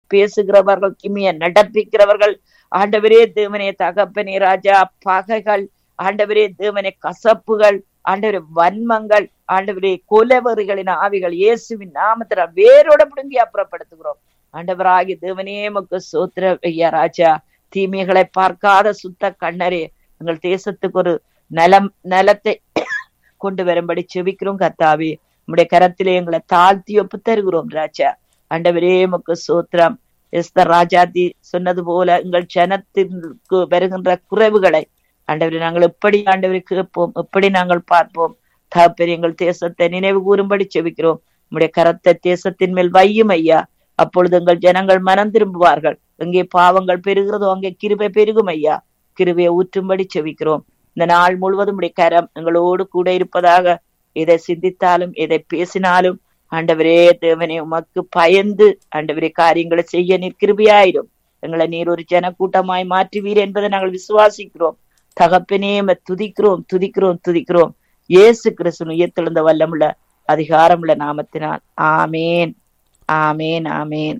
பேசுகிறவர்கள் கிமிய நடப்பிக்கிறவர்கள் ஆண்டவரே தேவனே தகப்பனே ராஜா பகைகள் ஆண்டவரே தேவனே கசப்புகள் ஆண்டவரே வன்மங்கள் ஆண்டவரே கொலவெறிகளின் ஆவிகள் இயேசுவின் நாமத்துல வேரோட பிடுங்கி அப்புறப்படுத்துகிறோம் ஆண்டவராகி தேவனே மக்கு சோத்திர ஐயா ராஜா தீமைகளை பார்க்காத சுத்த கண்ணரே எங்கள் தேசத்துக்கு ஒரு நலம் நலத்தை கொண்டு வரும்படி செபிக்கிறோம் கத்தாவே நம்முடைய கரத்திலே எங்களை தாழ்த்தி ஒப்பு தருகிறோம் ராஜா ஆண்டவரே மக்கு சோத்திரம் எஸ்தர் ராஜாதி சொன்னது போல எங்கள் ஜனத்திற்கு வருகின்ற குறைவுகளை ஆண்டவரை நாங்கள் எப்படி ஆண்டவரை கேட்போம் எப்படி நாங்கள் பார்ப்போம் தகப்பெரிய எங்கள் தேசத்தை நினைவு கூறும்படி செபிக்கிறோம் நம்முடைய கரத்தை தேசத்தின் மேல் வையும் ஐயா அப்பொழுது எங்கள் ஜனங்கள் மனம் திரும்புவார்கள் எங்கே பாவங்கள் பெருகிறதோ அங்கே கிருபை பெருகும் ஐயா கிருபையை ஊற்றும்படி செவிக்கிறோம் இந்த நாள் முழுவதும் உடைய கரம் எங்களோடு கூட இருப்பதாக எதை சிந்தித்தாலும் எதை பேசினாலும் ஆண்டவரே தேவனே உமக்கு பயந்து ஆண்டவரே காரியங்களை செய்ய நீர் கிருபியாயிரும் எங்களை நீர் ஒரு ஜனக்கூட்டமாய் மாற்றுவீர் என்பதை நாங்கள் விசுவாசிக்கிறோம் தகப்பனே துதிக்கிறோம் துதிக்கிறோம் துதிக்கிறோம் இயேசு கிறிஸ்து உயர்த்தெழுந்த வல்லமுள்ள அதிகாரமுள்ள நாமத்தினால் ஆமேன் ஆமேன் ஆமேன்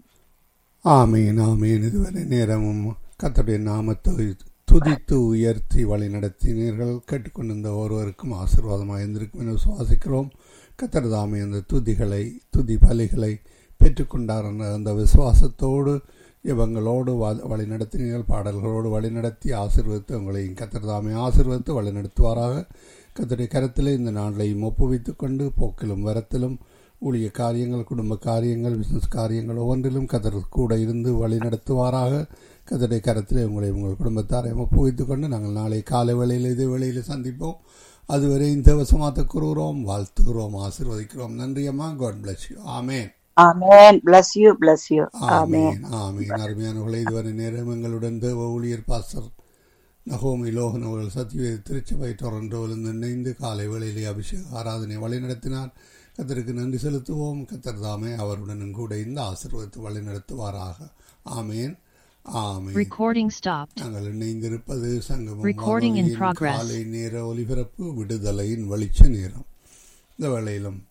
ஆமீன் ஆமீன் இதுவரை நேரமும் கத்தருடைய நாமத்தை துதித்து உயர்த்தி வழி நடத்தினீர்கள் கேட்டுக்கொண்டிருந்த ஒருவருக்கும் ஆசீர்வாதமாக இருந்திருக்கும் என சுவாசிக்கிறோம் கத்தர் தாமே அந்த துதிகளை துதி பலிகளை பெற்றுக்கொண்டார் என்ற அந்த விசுவாசத்தோடு இவங்களோடு வழி நடத்தினீர்கள் பாடல்களோடு வழி நடத்தி ஆசீர்வதித்து உங்களையும் கத்தர் தாமே ஆசீர்வதித்து வழி நடத்துவாராக கத்தருடைய கருத்தில் இந்த நாளையும் ஒப்புவித்து கொண்டு போக்கிலும் வரத்திலும் ஊழிய காரியங்கள் குடும்ப காரியங்கள் பிசினஸ் காரியங்கள் ஒவ்வொன்றிலும் கதர் கூட இருந்து வழி நடத்துவாராக கதருடைய கரத்தில் உங்களை உங்கள் குடும்பத்தாரை ஒப்புவித்து கொண்டு நாங்கள் நாளை காலை வேளையில் இதே வேளையில் சந்திப்போம் அதுவரை இந்த வசமாத்த கூறுகிறோம் வாழ்த்துகிறோம் ஆசீர்வதிக்கிறோம் நன்றி அம்மா God bless you amen amen bless you bless you ஆமீன் ஆமீன் அருமையானவர்களை இதுவரை நேரம் எங்களுடன் தேவ ஊழியர் பாஸ்டர் நகோமி லோகன் அவர்கள் சத்தியவேத திருச்சபை டொரண்டோவிலிருந்து இணைந்து காலை வேளையிலே அபிஷேக ஆராதனை வழிநடத்தினார் கத்தருக்கு நன்றி செலுத்துவோம் கத்தர் தாமே அவருடன் கூட இந்த ஆசீர்வதித்து வழி நடத்துவாராக ஆமேன் ஆமேன் Recording stopped. நாங்கள் இணைந்திருப்பது சங்கமம் Recording in வானொலியின் progress. காலை நேர ஒலிபரப்பு விடுதலையின் வெளிச்ச நேரம் இந்த வேளையிலும்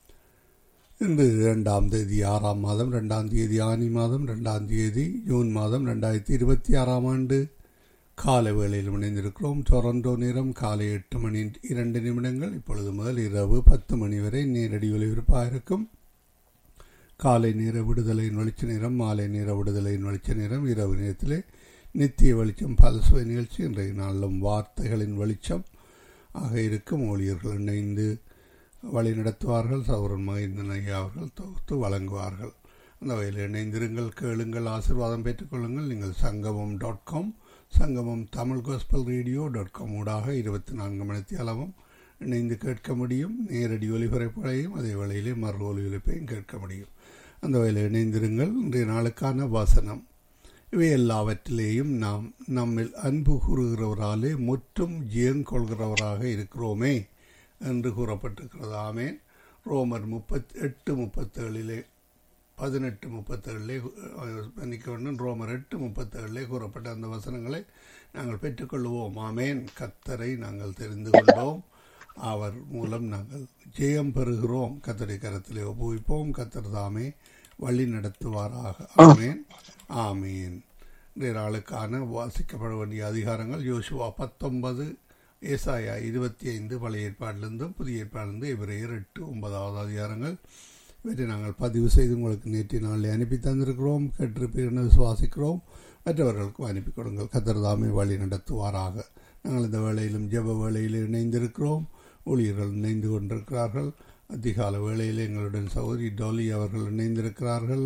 இன்று இரண்டாம் தேதி ஆறாம் மாதம் ரெண்டாம் தேதி ஆனி மாதம் ரெண்டாம் தேதி ஜூன் மாதம் ரெண்டாயிரத்தி இருபத்தி ஆறாம் ஆண்டு காலை வேளையில் இணைந்திருக்கிறோம் டொரண்டோ நேரம் காலை எட்டு மணி இரண்டு நிமிடங்கள் இப்பொழுது முதல் இரவு பத்து மணி வரை நேரடி ஒலிபரப்பாக இருக்கும் காலை நேர விடுதலையின் வெளிச்ச நேரம் மாலை நேர விடுதலையின் வெளிச்ச நேரம் இரவு நேரத்திலே நித்திய வெளிச்சம் பல்சுவை நிகழ்ச்சி இன்றைய நாளிலும் வார்த்தைகளின் வெளிச்சம் ஆக இருக்கும் ஊழியர்கள் இணைந்து வழி நடத்துவார்கள் சௌரன் மகிந்தன் ஐயா அவர்கள் தொகுத்து வழங்குவார்கள் அந்த வகையில் இணைந்திருங்கள் கேளுங்கள் ஆசீர்வாதம் பெற்றுக்கொள்ளுங்கள் நீங்கள் சங்கமம் dot com Sangamam Tamil gospel radio dot com ஊடாக இருபத்தி நான்கு மணி அளவும் இணைந்து கேட்க முடியும் நேரடி ஒலிபரப்புகளையும் அதே வேளையிலே மறு ஒலி ஒலிப்பையும் கேட்க முடியும் அந்த வகையில் இணைந்திருங்கள் இன்றைய நாளுக்கான வாசனம் இவை எல்லாவற்றிலேயும் நாம் நம்மில் அன்பு கூறுகிறவராலே முற்றும் ஜெயங்கொள்கிறவராக இருக்கிறோமே என்று கூறப்பட்டிருக்கிறது ஆமேன் ரோமர் முப்பத்தி எட்டு முப்பத்தேழிலே பதினெட்டு முப்பத்தேழிலே மன்னிக்க வேண்டும் ரோமர் எட்டு முப்பத்தேழிலே கூறப்பட்ட அந்த வசனங்களை நாங்கள் பெற்றுக்கொள்வோம் ஆமேன் கத்தரை நாங்கள் தெரிந்து கொண்டோம் அவர் மூலம் நாங்கள் ஜெயம் பெறுகிறோம் கத்தரை கரத்திலே ஒப்புவிப்போம் கத்தர் தாமே வழி நடத்துவாராக ஆமேன் ஆமீன் இன்றைய நாளுக்கான வாசிக்கப்பட வேண்டிய அதிகாரங்கள் யோசுவா பத்தொன்பது ஏசாயா இருபத்தி ஐந்து பழைய ஏற்பாட்டிலிருந்தும் புதிய ஏற்பாடிலிருந்து இவரையர் எட்டு ஒன்பதாவது அதிகாரங்கள் இவற்றை நாங்கள் பதிவு செய்து உங்களுக்கு நேற்று நாளில் அனுப்பி தந்திருக்கிறோம் கேட்டிருப்பீர்கள் விசுவாசிக்கிறோம் மற்றவர்களுக்கும் அனுப்பி கொடுங்கள் கத்திரதாமை வழி நடத்துவாராக நாங்கள் இந்த வேளையிலும் ஜெப வேளையில் இணைந்திருக்கிறோம் ஊழியர்கள் இணைந்து கொண்டிருக்கிறார்கள் அதிகால வேளையில் எங்களுடன் சௌரி டோலி அவர்கள் இணைந்திருக்கிறார்கள்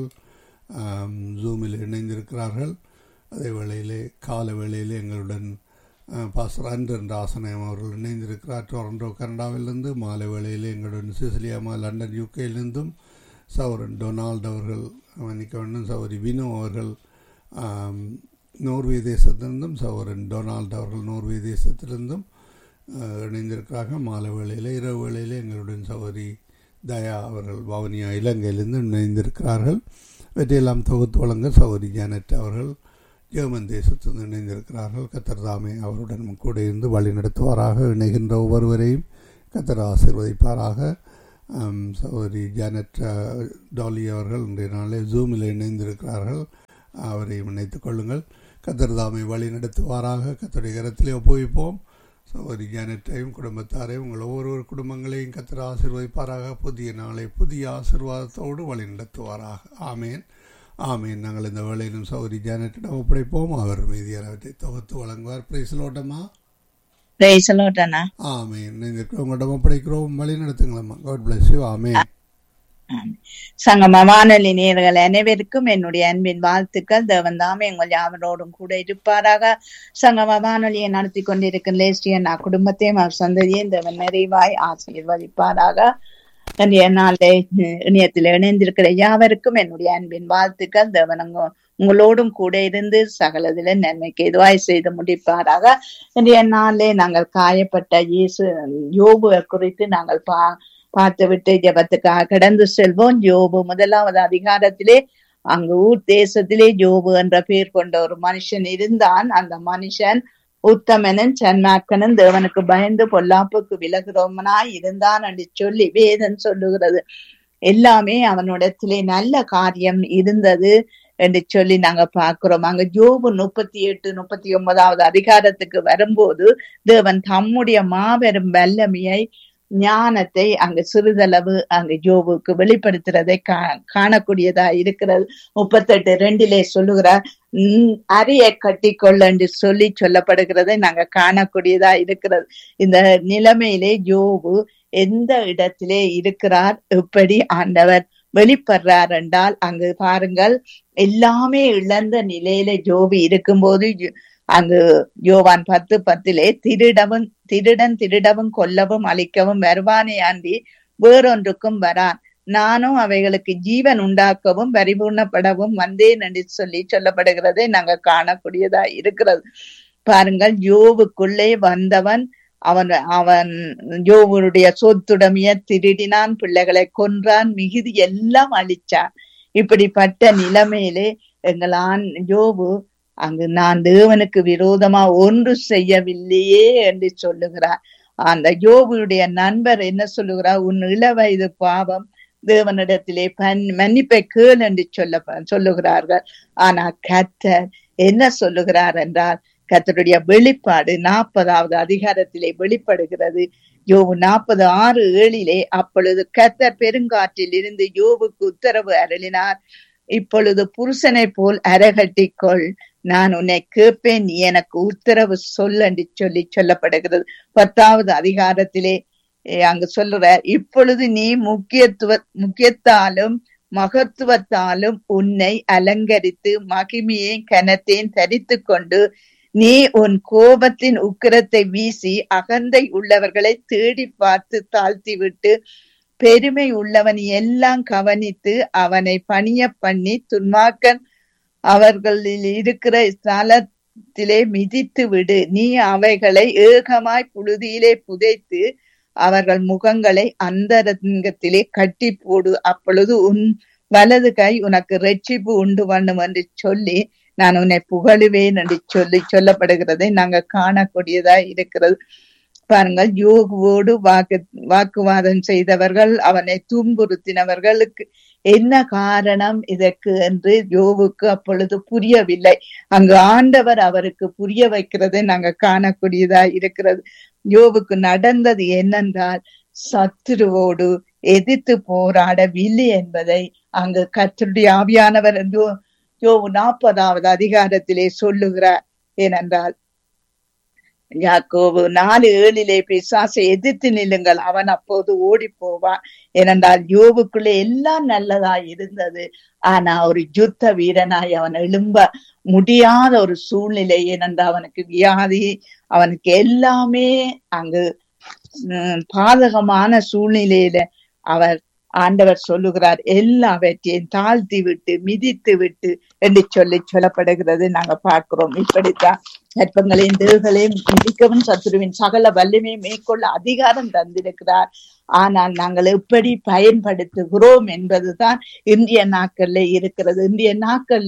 ஜூமில் இணைந்திருக்கிறார்கள் அதே வேளையிலே கால வேளையில் எங்களுடன் பாஸ்டர் அன்றன் ராசனயம் அவர்கள் இணைந்திருக்கிறார் டொரண்டோ கனடாவிலிருந்து மாலை வேளையில் எங்களுடன் சிசிலியாமா லண்டன் யூகேயிலிருந்தும் சௌரன் டொனால்ட் அவர்கள் மன்னிக்க வேண்டும் சௌரி வினோ அவர்கள் நோர்வே தேசத்திலிருந்தும் சௌரன் டொனால்ட் அவர்கள் நோர்வே தேசத்திலிருந்தும் இணைந்திருக்கிறார்கள் மாலை வேளையில் இரவு வேளையில் எங்களுடன் சௌரி தயா அவர்கள் வவுனியா இலங்கையிலிருந்து இணைந்திருக்கிறார்கள் இவற்றையெல்லாம் தொகுத்து வழங்க சௌரி ஜானட் அவர்கள் ஜெர்மன் தேசத்தில் இணைந்திருக்கிறார்கள் கத்தர் தாமே அவருடன் கூட இருந்து வழி நடத்துவாராக இணைகின்ற ஒவ்வொருவரையும் கத்தர் ஆசிர்வதிப்பாராக சௌரி ஜானட் டாலி அவர்கள் இன்றைய நாளில் ஜூமில் இணைந்திருக்கிறார்கள் அவரையும் இணைத்துக் கொள்ளுங்கள் கத்தர் தாமை வழி நடத்துவாராக கத்தருடைய கரத்திலே ஒப்புவிப்போம் சகோதரி ஜானட்டையும் குடும்பத்தாரையும் உங்கள் ஒவ்வொரு குடும்பங்களையும் கத்தர் ஆசிர்வதிப்பாராக புதிய நாளை புதிய ஆசிர்வாதத்தோடு வழி நடத்துவாராக ஆமேன் ஆமேன் நாங்கள் இந்த வேளையிலும் சகோதரி ஜானட்டிடம் ஒப்படைப்போம் அவர் மீதியானவற்றை தொகுத்து வழங்குவார் பிரைசலோட்டமா பேசலோட்டனா ஆமேன் நீங்கள் உங்களிடம் ஒப்படைக்கிறோம் வழி நடத்துங்களம்மா காட் பிளஸ் யூ ஆமேன் சங்கம வானொலி நேர்கள் அனைவருக்கும் என்னுடைய அன்பின் வாழ்த்துக்கள் தேவன் தாமே எங்கள் யாவரோடும் கூட இருப்பாராக சங்கம வானொலியை நடத்தி கொண்டிருக்கும் லேஸ்டியன் நான் குடும்பத்தையும் அவர் சந்ததியும் தேவன் நிறைவாய் ஆசீர்வதிப்பாராக இன்றைய நாளை இணையத்தில் இணைந்திருக்கிற யாவருக்கும் என்னுடைய அன்பின் வாழ்த்துக்கள் தேவன் அங்க உங்களோடும் கூட இருந்து சகலதில நன்மைக்கு எதுவாய் செய்து முடிப்பாராக இன்றைய நாளிலே நாங்கள் காயப்பட்ட இயேசு யோபு குறித்து நாங்கள் பா பார்த்து விட்டு ஜபத்துக்காக கடந்து செல்வோம் யோபு முதலாவது அதிகாரத்திலே அங்கு ஊர் தேசத்திலே ஜோபு என்ற பெயர் கொண்ட ஒரு மனுஷன் இருந்தான் அந்த மனுஷன் உத்தமனும் சன்மாக்கனும் தேவனுக்கு பயந்து பொல்லாப்புக்கு விலகுறவனாய் இருந்தான் என்று சொல்லி வேதன் சொல்லுகிறது எல்லாமே அவனிடத்திலே நல்ல காரியம் இருந்தது என்று சொல்லி நாங்க பாக்குறோம் அங்க ஜோபு முப்பத்தி எட்டு முப்பத்தி ஒன்பதாவது அதிகாரத்துக்கு வரும்போது தேவன் தம்முடைய மாபெரும் வல்லமையை ஞானத்தை அங்கு சிறிதளவு அங்கு ஜோபுக்கு வெளிப்படுத்துறதை கா காணக்கூடியதா இருக்கிறது முப்பத்தெட்டு ரெண்டிலே சொல்லுகிறார் அரிய கட்டிக்கொள்ள என்று சொல்லி சொல்லப்படுகிறதை நாங்க காணக்கூடியதா இருக்கிறது இந்த நிலைமையிலே ஜோபு எந்த இடத்திலே இருக்கிறார் எப்படி ஆண்டவர் வெளிப்படுறார் என்றால் அங்கு பாருங்கள் எல்லாமே இழந்த நிலையில ஜோபி இருக்கும்போது அங்கு யோவான் பத்து பத்திலே திருடவும் திருடன் திருடவும் கொல்லவும் அழிக்கவும் வருவானே ஆண்டி வேறொன்றுக்கும் வரான் நானும் அவைகளுக்கு ஜீவன் உண்டாக்கவும் பரிபூர்ணப்படவும் வந்தேன் என்று சொல்லி சொல்லப்படுகிறதை நாங்க காணக்கூடியதா இருக்கிறது பாருங்கள் யோவுக்குள்ளே வந்தவன் அவன் அவன் யோவனுடைய சொத்துடமைய திருடினான் பிள்ளைகளை கொன்றான் மிகுதி எல்லாம் அழிச்சான் இப்படிப்பட்ட நிலைமையிலே எங்களான் யோபு அங்கு நான் தேவனுக்கு விரோதமா ஒன்று செய்யவில்லையே என்று சொல்லுகிறார் அந்த யோபுடைய நண்பர் என்ன சொல்லுகிறார் உன் இளவயது பாவம் தேவனிடத்திலே பன் மன்னிப்பை கேள் என்று சொல்ல சொல்லுகிறார்கள் ஆனா கத்தர் என்ன சொல்லுகிறார் என்றால் கத்தருடைய வெளிப்பாடு நாற்பதாவது அதிகாரத்திலே வெளிப்படுகிறது யோபு நாற்பது ஆறு ஏழிலே அப்பொழுது கத்தர் பெருங்காற்றில் இருந்து யோபுக்கு உத்தரவு அருளினார் இப்பொழுது புருஷனை போல் அரகட்டிக்கொள் நான் உன்னை கேட்பேன் நீ எனக்கு உத்தரவு சொல் என்று சொல்லி சொல்லப்படுகிறது பத்தாவது அதிகாரத்திலே அங்கு சொல்லுற இப்பொழுது நீ முக்கியத்துவ முக்கியத்தாலும் மகத்துவத்தாலும் உன்னை அலங்கரித்து மகிமையையும் கனத்தையும் தரித்து கொண்டு நீ உன் கோபத்தின் உக்கிரத்தை வீசி அகந்தை உள்ளவர்களை தேடி பார்த்து தாழ்த்தி விட்டு பெருமை உள்ளவன் எல்லாம் கவனித்து அவனை பணிய பண்ணி துன்மாக்கன் அவர்களில் இருக்கிற ஸ்தலத்திலே மிதித்து விடு நீ அவைகளை ஏகமாய் புழுதியிலே புதைத்து அவர்கள் முகங்களை அந்தரங்கத்திலே கட்டி போடு அப்பொழுது உன் வலது கை உனக்கு ரட்சிப்பு உண்டு பண்ணும் என்று சொல்லி நான் உன்னை புகழுவேன் என்று சொல்லி சொல்லப்படுகிறதை நாங்க காணக்கூடியதா இருக்கிறது பாருங்கள் யோகுவோடு வாக்கு வாக்குவாதம் செய்தவர்கள் அவனை துன்புறுத்தினவர்களுக்கு என்ன காரணம் இதற்கு என்று யோவுக்கு அப்பொழுது புரியவில்லை அங்கு ஆண்டவர் அவருக்கு புரிய வைக்கிறதை நாங்க காணக்கூடியதா இருக்கிறது யோவுக்கு நடந்தது என்னென்றால் சத்துருவோடு எதிர்த்து போராடவில்லை என்பதை அங்கு கத்தருடைய ஆவியானவர் யோவு நாற்பதாவது அதிகாரத்திலே சொல்லுகிறார் ஏனென்றால் யாக்கோவு நாலு ஏழிலே பிசாசை எதிர்த்து நில்லுங்கள் அவன் அப்போது ஓடி போவான் ஏனென்றால் யோவுக்குள்ளே எல்லாம் நல்லதாய் இருந்தது ஆனா ஒரு யுத்த வீரனாய் அவன் எழும்ப முடியாத ஒரு சூழ்நிலை ஏனென்றால் அவனுக்கு வியாதி அவனுக்கு எல்லாமே அங்கு பாதகமான சூழ்நிலையில அவர் ஆண்டவர் சொல்லுகிறார் எல்லாவற்றையும் தாழ்த்தி விட்டு மிதித்து விட்டு என்று சொல்லி சொல்லப்படுகிறது நாங்க பார்க்கிறோம் இப்படித்தான் கற்பங்களையும் தேள்களையும் மிதிக்கவும் சத்துருவின் சகல வல்லமையை மேற்கொள்ள அதிகாரம் தந்திருக்கிறார் ஆனால் நாங்கள் எப்படி பயன்படுத்துகிறோம் என்பதுதான் இந்திய நாட்கள்ல இருக்கிறது இந்திய நாட்கள்ல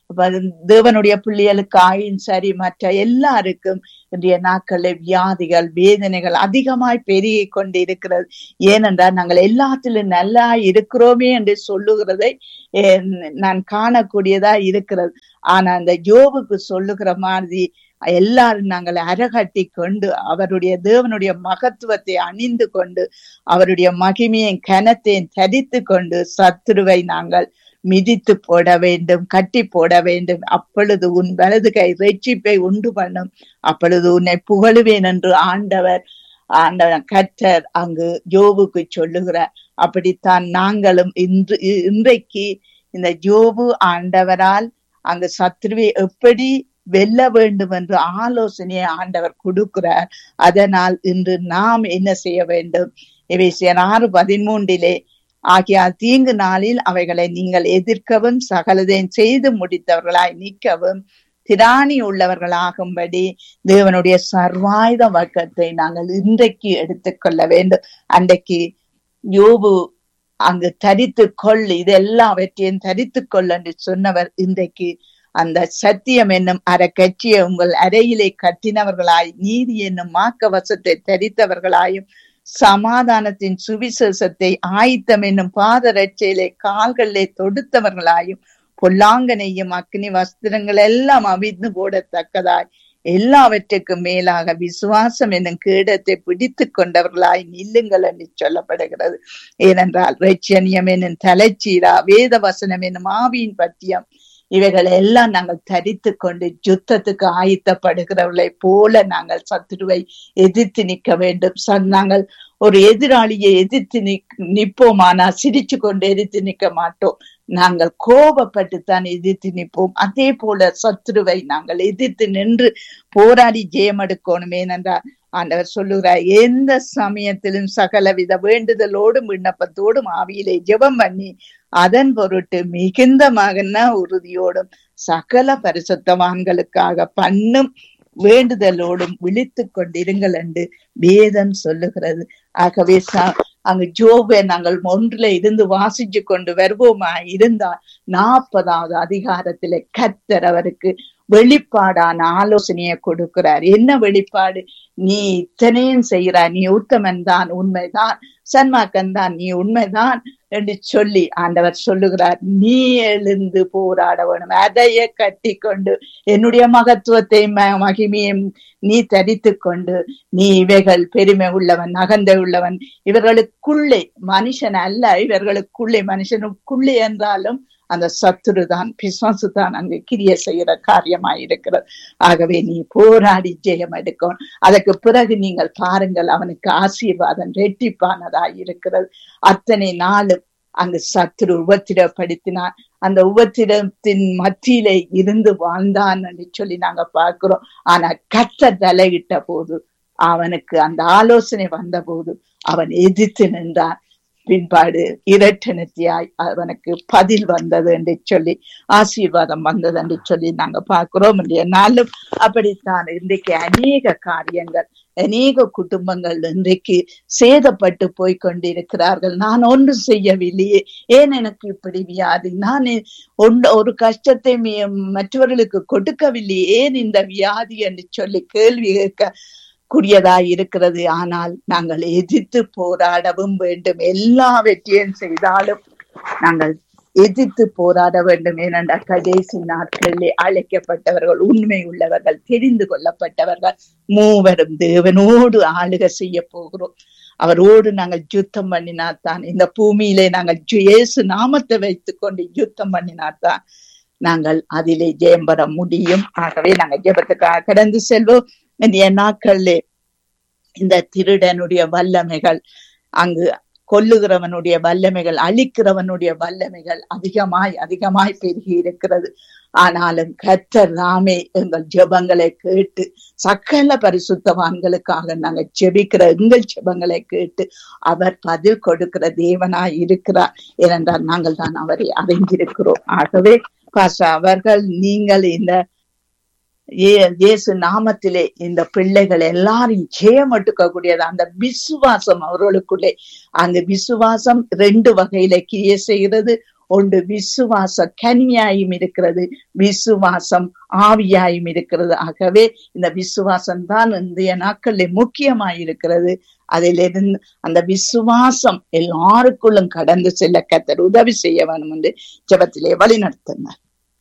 அப்ப அது தேவனுடைய பிள்ளைகளுக்காயும் சரி மற்ற எல்லாருக்கும் இன்றைய நாட்களில் வியாதிகள் வேதனைகள் அதிகமாய் பெருகி கொண்டு இருக்கிறது ஏனென்றால் நாங்கள் எல்லாத்திலும் நல்லா இருக்கிறோமே என்று சொல்லுகிறதை eh, நான் காணக்கூடியதா இருக்கிறது ஆனா அந்த யோபுக்கு சொல்லுகிற மாதிரி எல்லாரும் நாங்கள் அரகட்டி கொண்டு அவருடைய தேவனுடைய மகத்துவத்தை அணிந்து கொண்டு அவருடைய மகிமையும் கனத்தையும் தரித்து கொண்டு சத்துருவை நாங்கள் மிதித்து போட வேண்டும் கட்டி போட வேண்டும் அப்பொழுது உன் வலது கை ரட்சிப்பை உண்டு பண்ணும் அப்பொழுது உன்னை புகழுவேன் என்று ஆண்டவர் ஆண்டவர் கற்றர் அங்கு யோபுக்கு சொல்லுகிறார் அப்படித்தான் நாங்களும் இன்று இ- இன்றைக்கு இந்த யோபு ஆண்டவரால் அங்கு சத்ருவை எப்படி வெல்ல வேண்டும் என்று ஆலோசனையை ஆண்டவர் கொடுக்கிறார் அதனால் இன்று நாம் என்ன செய்ய வேண்டும் எபேசியர் ஆறு பதிமூன்றிலே ஆகிய தீங்கு நாளில் அவைகளை நீங்கள் எதிர்க்கவும் சகலதையும் செய்து முடித்தவர்களாய் நிற்கவும் திராணி உள்ளவர்களாகும்படி தேவனுடைய சர்வாயுத வர்க்கத்தை நாங்கள் இன்றைக்கு எடுத்துக்கொள்ள வேண்டும் அன்றைக்கு யோபு அங்கு தரித்து கொள் இது எல்லாவற்றையும் தரித்து கொள் என்று சொன்னவர் இன்றைக்கு அந்த சத்தியம் என்னும் அறக்கட்சியை உங்கள் அறையிலே கட்டினவர்களாய் நீதி என்னும் மாக்கவசத்தை தரித்தவர்களாயும் சமாதானத்தின் சுவிசேஷத்தை ஆயத்தம் என்னும் பாதரட்சையிலே கால்களிலே தொடுத்தவர்களாயும் பொல்லாங்கனையும் அக்னி வஸ்திரங்கள் எல்லாம் அவிழ்ந்து போடத்தக்கதாய் எல்லாவற்றுக்கும் மேலாக விசுவாசம் என்னும் கீடத்தை பிடித்து கொண்டவர்களாய் நில்லுங்கள் என்று சொல்லப்படுகிறது ஏனென்றால் ரட்சணியம் என்னும் தலைச்சீரா வேத வசனம் என்னும் ஆவியின் பத்தியம் இவைகளை எல்லாம் நாங்கள் தரித்து கொண்டு யுத்தத்துக்கு ஆயத்தப்படுகிறவர்களை போல நாங்கள் சத்துருவை எதிர்த்து நிற்க வேண்டும் ச- நாங்கள் ஒரு எதிராளியை எதிர்த்து நிக் நிற்போமானா சிரிச்சு கொண்டு எதிர்த்து நிற்க மாட்டோம் நாங்கள் கோபப்பட்டு தான் எதிர்த்து நிற்போம் அதே போல சத்துருவை நாங்கள் எதிர்த்து நின்று போராடி ஜெயம் எடுக்கணும் ஏனென்றால் ஆண்டவர் சொல்லுகிறார் எந்த சமயத்திலும் சகலவித வேண்டுதலோடும் விண்ணப்பத்தோடும் ஆவியிலே ஜெபம் பண்ணி அதன் பொருட்டு மிகுந்த மகன உறுதியோடும் சகல பரிசுத்தவான்களுக்காக பண்ணும் வேண்டுதலோடும் விழித்துக் கொண்டிருங்கள் என்று வேதம் சொல்லுகிறது ஆகவே ச- அங்கு ஜோபை நாங்கள் ஒன்றுல இருந்து வாசிச்சு கொண்டு வருவோமா இருந்தால் நாற்பதாவது அதிகாரத்திலே கத்தர் அவருக்கு வெளிப்பாடான ஆலோசனையை கொடுக்கிறார் என்ன வெளிப்பாடு நீ இத்தனையும் செய்கிறாய் நீ உத்தமன் தான் உண்மைதான் சன்மாக்கன் தான் நீ உண்மைதான் என்று சொல்லி ஆண்டவர் சொல்லுகிறார் நீ எழுந்து போராட வேணும் அதையே கட்டி கொண்டு என்னுடைய மகத்துவத்தை ம- மகிமையும் நீ தரித்து கொண்டு நீ இவைகள் பெருமை உள்ளவன் அகந்தை உள்ளவன் இவர்களுக்குள்ளே மனுஷன் அல்ல இவர்களுக்குள்ளே மனுஷனுக்குள்ளே என்றாலும் அந்த சத்துரு தான் பிசாசு தான் அங்கு கிரிய செய்கிற காரியமாயிருக்கிறது ஆகவே நீ போராடி ஜெயம் எடுக்கணும் அதற்கு பிறகு நீங்கள் பாருங்கள் அவனுக்கு ஆசீர்வாதம் ரெட்டிப்பானதாய் இருக்கிறது அத்தனை நாளும் அங்கு சத்துரு உபத்திரப்படுத்தினான் அந்த உபத்திரத்தின் மத்தியிலே இருந்து வாழ்ந்தான் என்று சொல்லி நாங்க பார்க்கிறோம் ஆனா கத்த தலையிட்ட போது அவனுக்கு அந்த ஆலோசனை வந்த போது அவன் எதிர்த்து நின்றான் பின்பாடு இரட்டனத்தியாய் அவனுக்கு பதில் வந்தது என்று சொல்லி ஆசீர்வாதம் வந்தது என்று சொல்லி நாங்க பார்க்கிறோம் இல்லையா நாளும் அப்படித்தான் இன்றைக்கு அநேக காரியங்கள் அநேக குடும்பங்கள் இன்றைக்கு சேதப்பட்டு போய் கொண்டிருக்கிறார்கள் நான் ஒன்றும் செய்யவில்லையே ஏன் எனக்கு இப்படி வியாதி நான் ஒன்று ஒரு கஷ்டத்தை மி- மற்றவர்களுக்கு கொடுக்கவில்லையே ஏன் இந்த வியாதி என்று சொல்லி கேள்வி கேட்க கூடியதாய் இருக்கிறது ஆனால் நாங்கள் எதிர்த்து போராடவும் வேண்டும் எல்லா வெற்றியும் செய்தாலும் நாங்கள் எதிர்த்து போராட வேண்டும் ஏனென்றால் கடைசி நாட்களிலே அழைக்கப்பட்டவர்கள் உண்மை உள்ளவர்கள் தெரிந்து கொள்ளப்பட்டவர்கள் மூவரும் தேவனோடு ஆளுக செய்ய போகிறோம் அவரோடு நாங்கள் யுத்தம் பண்ணினாத்தான் இந்த பூமியிலே நாங்கள் ஜு- இயேசு நாமத்தை வைத்துக் கொண்டு யுத்தம் பண்ணினாத்தான் நாங்கள் அதிலே ஜெயம் பெற முடியும் ஆகவே நாங்கள் ஜெபத்துக்காக கடந்து செல்வோம் இன்றைய நாட்களிலே இந்த திருடனுடைய வல்லமைகள் அங்கு கொல்லுகிறவனுடைய வல்லமைகள் அழிக்கிறவனுடைய வல்லமைகள் அதிகமாய் அதிகமாய் பெருகி இருக்கிறது ஆனாலும் கர்த்தர் நாமே எங்கள் ஜெபங்களை கேட்டு சகல பரிசுத்தவான்களுக்காக நாங்கள் ஜெபிக்கிற எங்கள் ஜெபங்களை கேட்டு அவர் பதில் கொடுக்கிற தேவனாய் இருக்கிறார் ஏனென்றால் நாங்கள் தான் அவரை அறிந்திருக்கிறோம் ஆகவே பாச அவர்கள் நீங்கள் இந்த ஏ- இயேசு நாமத்திலே இந்த பிள்ளைகள் எல்லாரும் ஜெயமட்டுக்கக்கூடியது அந்த விசுவாசம் அவர்களுக்குள்ளே அந்த விசுவாசம் ரெண்டு வகையில கிரிய செய்கிறது ஒன்று விசுவாச கனியாயும் இருக்கிறது விசுவாசம் ஆவியாயும் இருக்கிறது ஆகவே இந்த விசுவாசம் தான் இன்றைய நாட்களில் முக்கியமாய் இருக்கிறது அதிலிருந்து அந்த விசுவாசம் எல்லாருக்குள்ளும் கடந்து செல்ல கத்தர் உதவி செய்ய வேணும் என்று ஜெபத்திலே வழி நடத்துங்க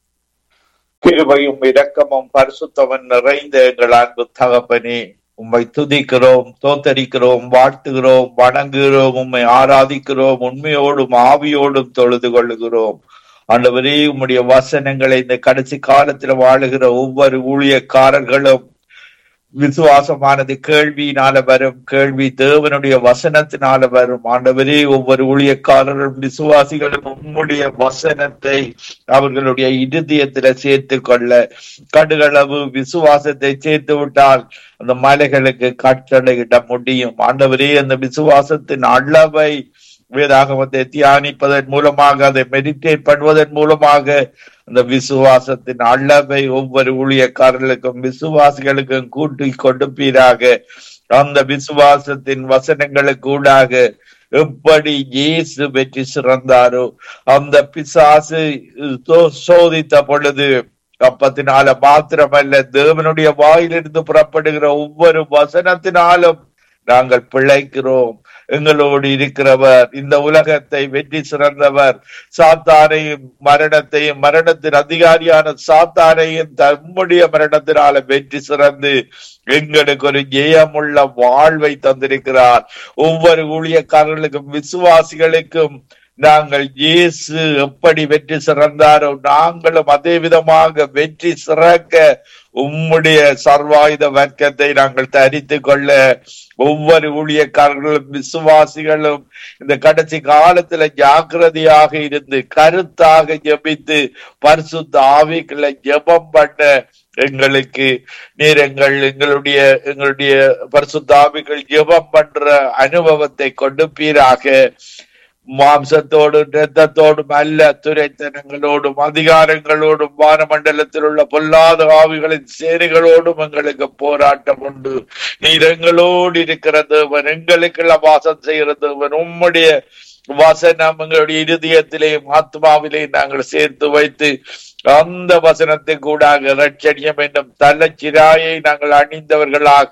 கிருபையும் இரக்கமும் பரிசுத்தவன் நிறைந்த எங்கள் அன்பு தகப்பனே உம்மை துதிக்கிறோம் தோத்தரிக்கிறோம் வாழ்த்துகிறோம் வணங்குகிறோம் உம்மை ஆராதிக்கிறோம் உண்மையோடும் ஆவியோடும் தொழுது கொள்ளுகிறோம் ஆண்டவரே உம்முடைய வசனங்களை இந்த கடைசி காலத்துல வாழுகிற ஒவ்வொரு ஊழியக்காரர்களும் விசுவாசமானது கேள்வியினால வரும் கேள்வி தேவனுடைய வசனத்தினால வரும் ஆண்டவரே ஒவ்வொரு ஊழியக்காரரும் விசுவாசிகளும் உம்முடைய வசனத்தை அவர்களுடைய இருதயத்துல சேர்த்து கொள்ள கடுகளவு விசுவாசத்தை சேர்த்து விட்டால் அந்த மலைகளுக்கு கட்டளையிட முடியும் ஆண்டவரே அந்த விசுவாசத்தின் அளவை வேதாகமத்தை தியானிப்பதன் மூலமாக அதை மெடிடேட் பண்ணுவதன் மூலமாக அந்த விசுவாசத்தின் அளவை ஒவ்வொரு ஊழியக்காரர்களுக்கும் விசுவாசிகளுக்கும் கூட்டி கொடுப்பீராக அந்த விசுவாசத்தின் வசனங்களுக்கு ஊடாக எப்படி இயேசு வெற்றி சிறந்தாரோ அந்த பிசாசு சோ- சோதித்த பொழுது அப்பத்தினால மாத்திரமல்ல தேவனுடைய வாயிலிருந்து புறப்படுகிற ஒவ்வொரு வசனத்தினாலும் நாங்கள் பிழைக்கிறோம் எங்களோடு இருக்கிறவர் இந்த உலகத்தை வெற்றி சிறந்தவர் சாத்தானையும் மரணத்தையும் மரணத்தின் அதிகாரியான சாத்தானையும் தம்முடைய மரணத்தினால வெற்றி சிறந்து எங்களுக்கு ஒரு ஜெயமுள்ள வாழ்வை தந்திருக்கிறார் ஒவ்வொரு ஊழியக்காரர்களுக்கும் விசுவாசிகளுக்கும் நாங்கள் இயேசு எப்படி வெற்றி சிறந்தாரோ நாங்களும் அதே விதமாக வெற்றி சிறக்க உம்முடைய சர்வாயுத வர்க்கத்தை நாங்கள் தரித்து கொள்ள ஒவ்வொரு ஊழியக்காரர்களும் விசுவாசிகளும் இந்த கடைசி காலத்துல ஜாக்கிரதையாக இருந்து கருத்தாக ஜெபித்து பரிசுத்த ஆவிகளை ஜெபம் பண்ண எங்களுக்கு நீர் எங்கள் எங்களுடைய எங்களுடைய பரிசுத்த ஆவிகள் ஜெபம் பண்ற அனுபவத்தை கொடுப்பீராக மாம்சத்தோடும் இரத்தத்தோடும் அல்ல துரைத்தனங்களோடும் அதிகாரங்களோடும் வானமண்டலத்தில் உள்ள பொல்லாத ஆவிகளின் சேனைகளோடும் எங்களுக்கு போராட்டம் உண்டு நீர் எங்களோடு இருக்கிற தேவன் எங்களுக்குள்ள வாசம் செய்கிற தேவன் உம்முடைய வசனம் எங்களுடைய இருதயத்திலேயும் ஆத்மாவிலேயும் நாங்கள் சேர்த்து வைத்து அந்த வசனத்தை கூடாக ரட்சணியம் என்னும் தலச்சிராயை நாங்கள் அணிந்தவர்களாக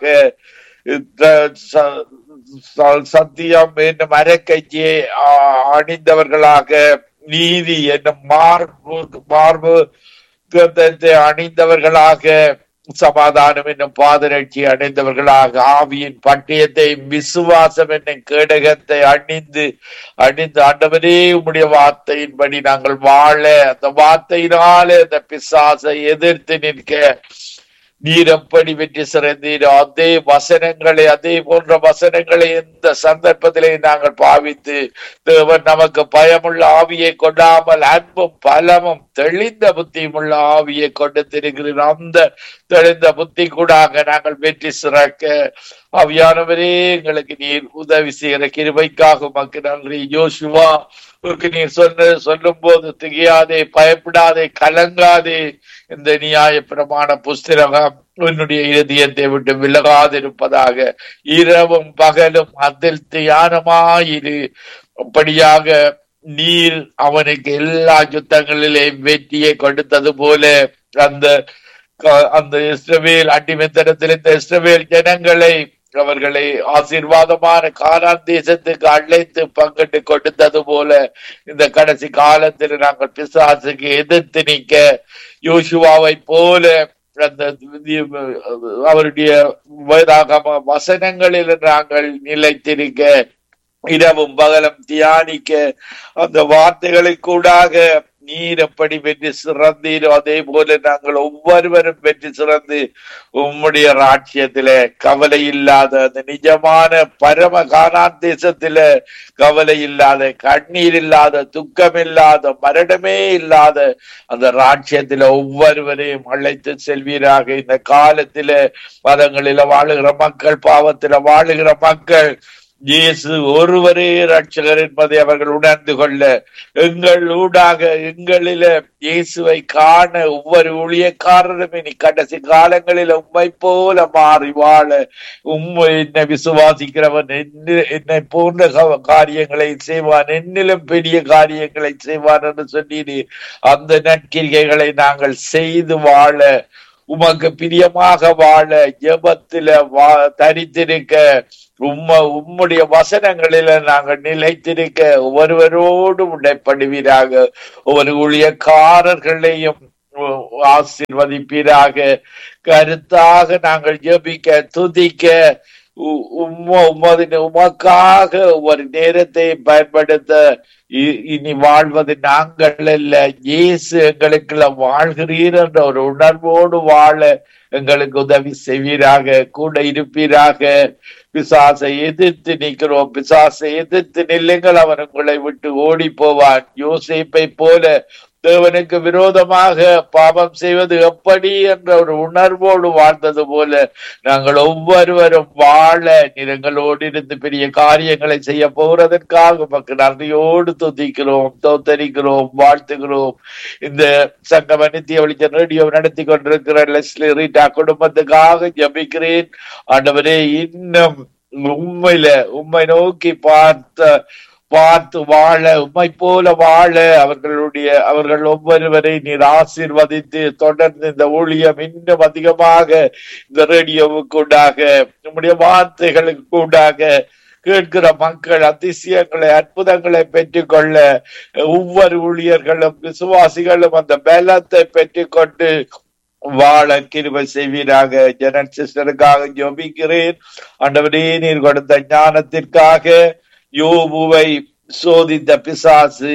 இந்த ச- ச- சத்தியம் என்னும் அரக்கைச்சியை ஆ- அணிந்தவர்களாக நீதி என்னும் மார்பு மார்பு கத்தத்தை அணிந்தவர்களாக சமாதானம் என்னும் பாதரட்சி அணிந்தவர்களாக ஆவியின் பட்டயத்தை விசுவாசம் என்னும் கேடகத்தை அணிந்து அணிந்து ஆண்டவரே உம்முடைய வார்த்தையின்படி நாங்கள் வாழ அந்த வார்த்தையினாலே அந்த பிசாசை எதிர்த்து நிற்க நீர் எப்படி வெற்றி சிறந்தீரோ அதே வசனங்களை அதே போன்ற வசனங்களை இந்த சந்தர்ப்பத்திலே நாங்கள் பாவித்து தேவன் நமக்கு பயமுள்ள ஆவியை கொண்டாமல் அன்பும் பலமும் தெளிந்த புத்தியும் உள்ள ஆவியை கொண்டு திருக்கிறோம் அந்த தெளிந்த புத்தி கூடாக நாங்கள் வெற்றி சிறக்க ஆவியானவரே எங்களுக்கு நீர் உதவி செய்கிற கிருபைக்காக உமக்கு நன்றி யோசுவா உனக்கு நீர் சொன்ன சொல்லும் போது திகையாதே பயப்படாதே கலங்காதே இந்த நியாய பிரமாண புஸ்தகம் உன்னுடைய இதயத்தை விட்டு விலகாதிருப்பதாக இரவும் பகலும் அதில் தியானமாயிரு அப்படியாக நீர் அவனுக்கு எல்லா யுத்தங்களிலே வெற்றியை கொடுத்தது போல அந்த க- அந்த இஸ்ரவேல் அடிமைத்தனத்தில் இந்த இஸ்ரவேல் ஜனங்களை அவர்களை ஆசீர்வாதமான கானான் தேசத்துக்கு அழைத்து பங்கிட்டு கொடுத்தது போல இந்த கடைசி காலத்தில் நாங்கள் பிசாசுக்கு எதிர்த்து நிற்க யோசுவாவை போல அந்த அவருடைய வேதாகம வசனங்களில் நாங்கள் நிலைத்திருக்க இரவும் பகலும் தியானிக்க அந்த வார்த்தைகளை கூடாக நீர் எப்படி வெற்றி சிறந்தீரோ அதே போல நாங்கள் ஒவ்வொருவரும் வெற்றி சிறந்து உம்முடைய ராட்சியத்தில கவலை இல்லாத அந்த நிஜமான பரம கானான் தேசத்தில கவலை இல்லாத கண்ணீர் இல்லாத துக்கம் இல்லாத மரணமே இல்லாத அந்த ராட்சியத்தில ஒவ்வொருவரையும் அழைத்து செல்வீராக இந்த காலத்தில மதங்களில வாழுகிற மக்கள் பாவத்தில வாழுகிற மக்கள் இயேசு ஒருவரே ரட்சகர் என்பதை அவர்கள் உணர்ந்து கொள்ள எங்கள் ஊடாக எங்களில இயேசுவை காண ஒவ்வொரு ஊழியக்காரரும் இனி கடைசி காலங்களில் உம்மை போல மாறி வாழ உம்மை என்னை விசுவாசிக்கிறவன் என்ன என்னை போன்ற கா- காரியங்களை செய்வான் என்னிலும் பெரிய காரியங்களை செய்வான் என்று சொன்னீர் அந்த நற்கிரிகைகளை நாங்கள் செய்து வாழ உமக்கு பிரியமாக வாழ ஜெபத்தில வா தரித்திருக்க உம்ம உம்முடைய வசனங்களில நாங்கள் நிலைத்திருக்க ஒவ்வொருவரோடு உடைப்படுவீராக ஒவ்வொரு ஊழியக்காரர்களையும் உ- ஆசீர்வதிப்பீராக கருத்தாக நாங்கள் ஜெபிக்க துதிக்க உ- உம்ம உமது உமக்காக ஒரு நேரத்தை பயன்படுத்த இ- இனி வாழ்வது நாங்கள் அல்ல இயேசு எங்களுக்குள்ள வாழ்கிறீர் என்ற ஒரு உணர்வோடு வாழ எங்களுக்கு உதவி செய்வீராக கூட இருப்பீராக பிசாசை எதிர்த்து நிற்கிறோம் பிசாசை எதிர்த்து நில்லுங்கள் அவன் உங்களை விட்டு ஓடி போவான் யோசேப்பை போல தேவனுக்கு விரோதமாக பாவம் செய்வது எப்படி என்ற ஒரு உணர்வோடு வாழ்ந்தது போல நாங்கள் ஒவ்வொருவரும் வாழ நிறங்களோடு இருந்து பெரிய காரியங்களை செய்ய போறதற்காக உமக்கு நன்றியோடு துதிக்கிறோம் தோத்தரிக்கிறோம் வாழ்த்துகிறோம் இந்த சங்கம நித்திய வெளிச்சம் ரேடியோ நடத்தி கொண்டிருக்கிற லெஸ்லி ரீட்டா குடும்பத்துக்காக ஜபிக்கிறேன் ஆண்டவரே இன்னும் உண்மையில உண்மை நோக்கி பார்த்த பார்த்து வாழ உம்மை போல வாழ அவர்களுடைய அவர்கள் ஒவ்வொருவரை நீர் ஆசீர்வதித்து தொடர்ந்து இந்த ஊழியம் இன்னும் அதிகமாக இந்த ரேடியோவுக்கு உண்டாக நம்முடைய வார்த்தைகளுக்கு உண்டாக கேட்கிற மக்கள் அதிசயங்களை அற்புதங்களை பெற்றுக்கொள்ள ஒவ்வொரு ஊழியர்களும் விசுவாசிகளும் அந்த பலத்தை பெற்றுக்கொண்டு வாழ கிருபை செய்வீராக ஜெனட் சிஸ்டருக்காக ஜெபிக்கிறேன் ஆண்டவரே நீர் கொடுத்த ஞானத்திற்காக யோபுவை சோதித்த பிசாசு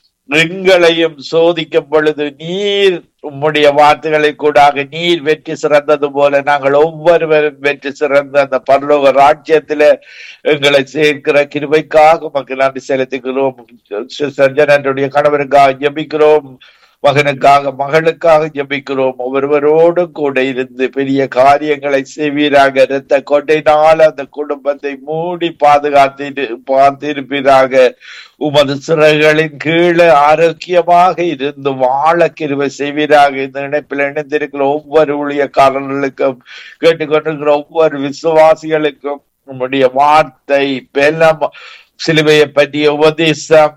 எங்களையும் சோதிக்கும் பொழுது நீர் உம்முடைய வார்த்தைகளை கூடாக நீர் வெற்றி சிறந்தது போல நாங்கள் ஒவ்வொருவரும் வெற்றி சிறந்த அந்த பரலோக ராஜ்யத்தில எங்களை சேர்க்கிற கிருபைக்காக மக்கள் நன்றி செலுத்துகிறோம் சஞ்சனனுடைய கணவருக்காக ஜெபிக்கிறோம் மகனுக்காக மகளுக்காக ஜெபிக்கிறோம் ஒவ்வொருவரோடும் கூட இருந்து பெரிய காரியங்களை செய்வீராக இரத்த கொட்டையினால் அந்த குடும்பத்தை மூடி பாதுகாத்து பார்த்திருப்பீராக உமது சிறகுகளின் கீழே ஆரோக்கியமாக இருந்து வாழ கிருபை செய்வீராக இந்த இணைப்பில் இணைந்திருக்கிற ஒவ்வொரு ஊழியக்காரர்களுக்கும் கேட்டுக்கொண்டிருக்கிற ஒவ்வொரு விசுவாசிகளுக்கும் உம்முடைய வார்த்தை பெலம் சிலுவையை பற்றிய உபதேசம்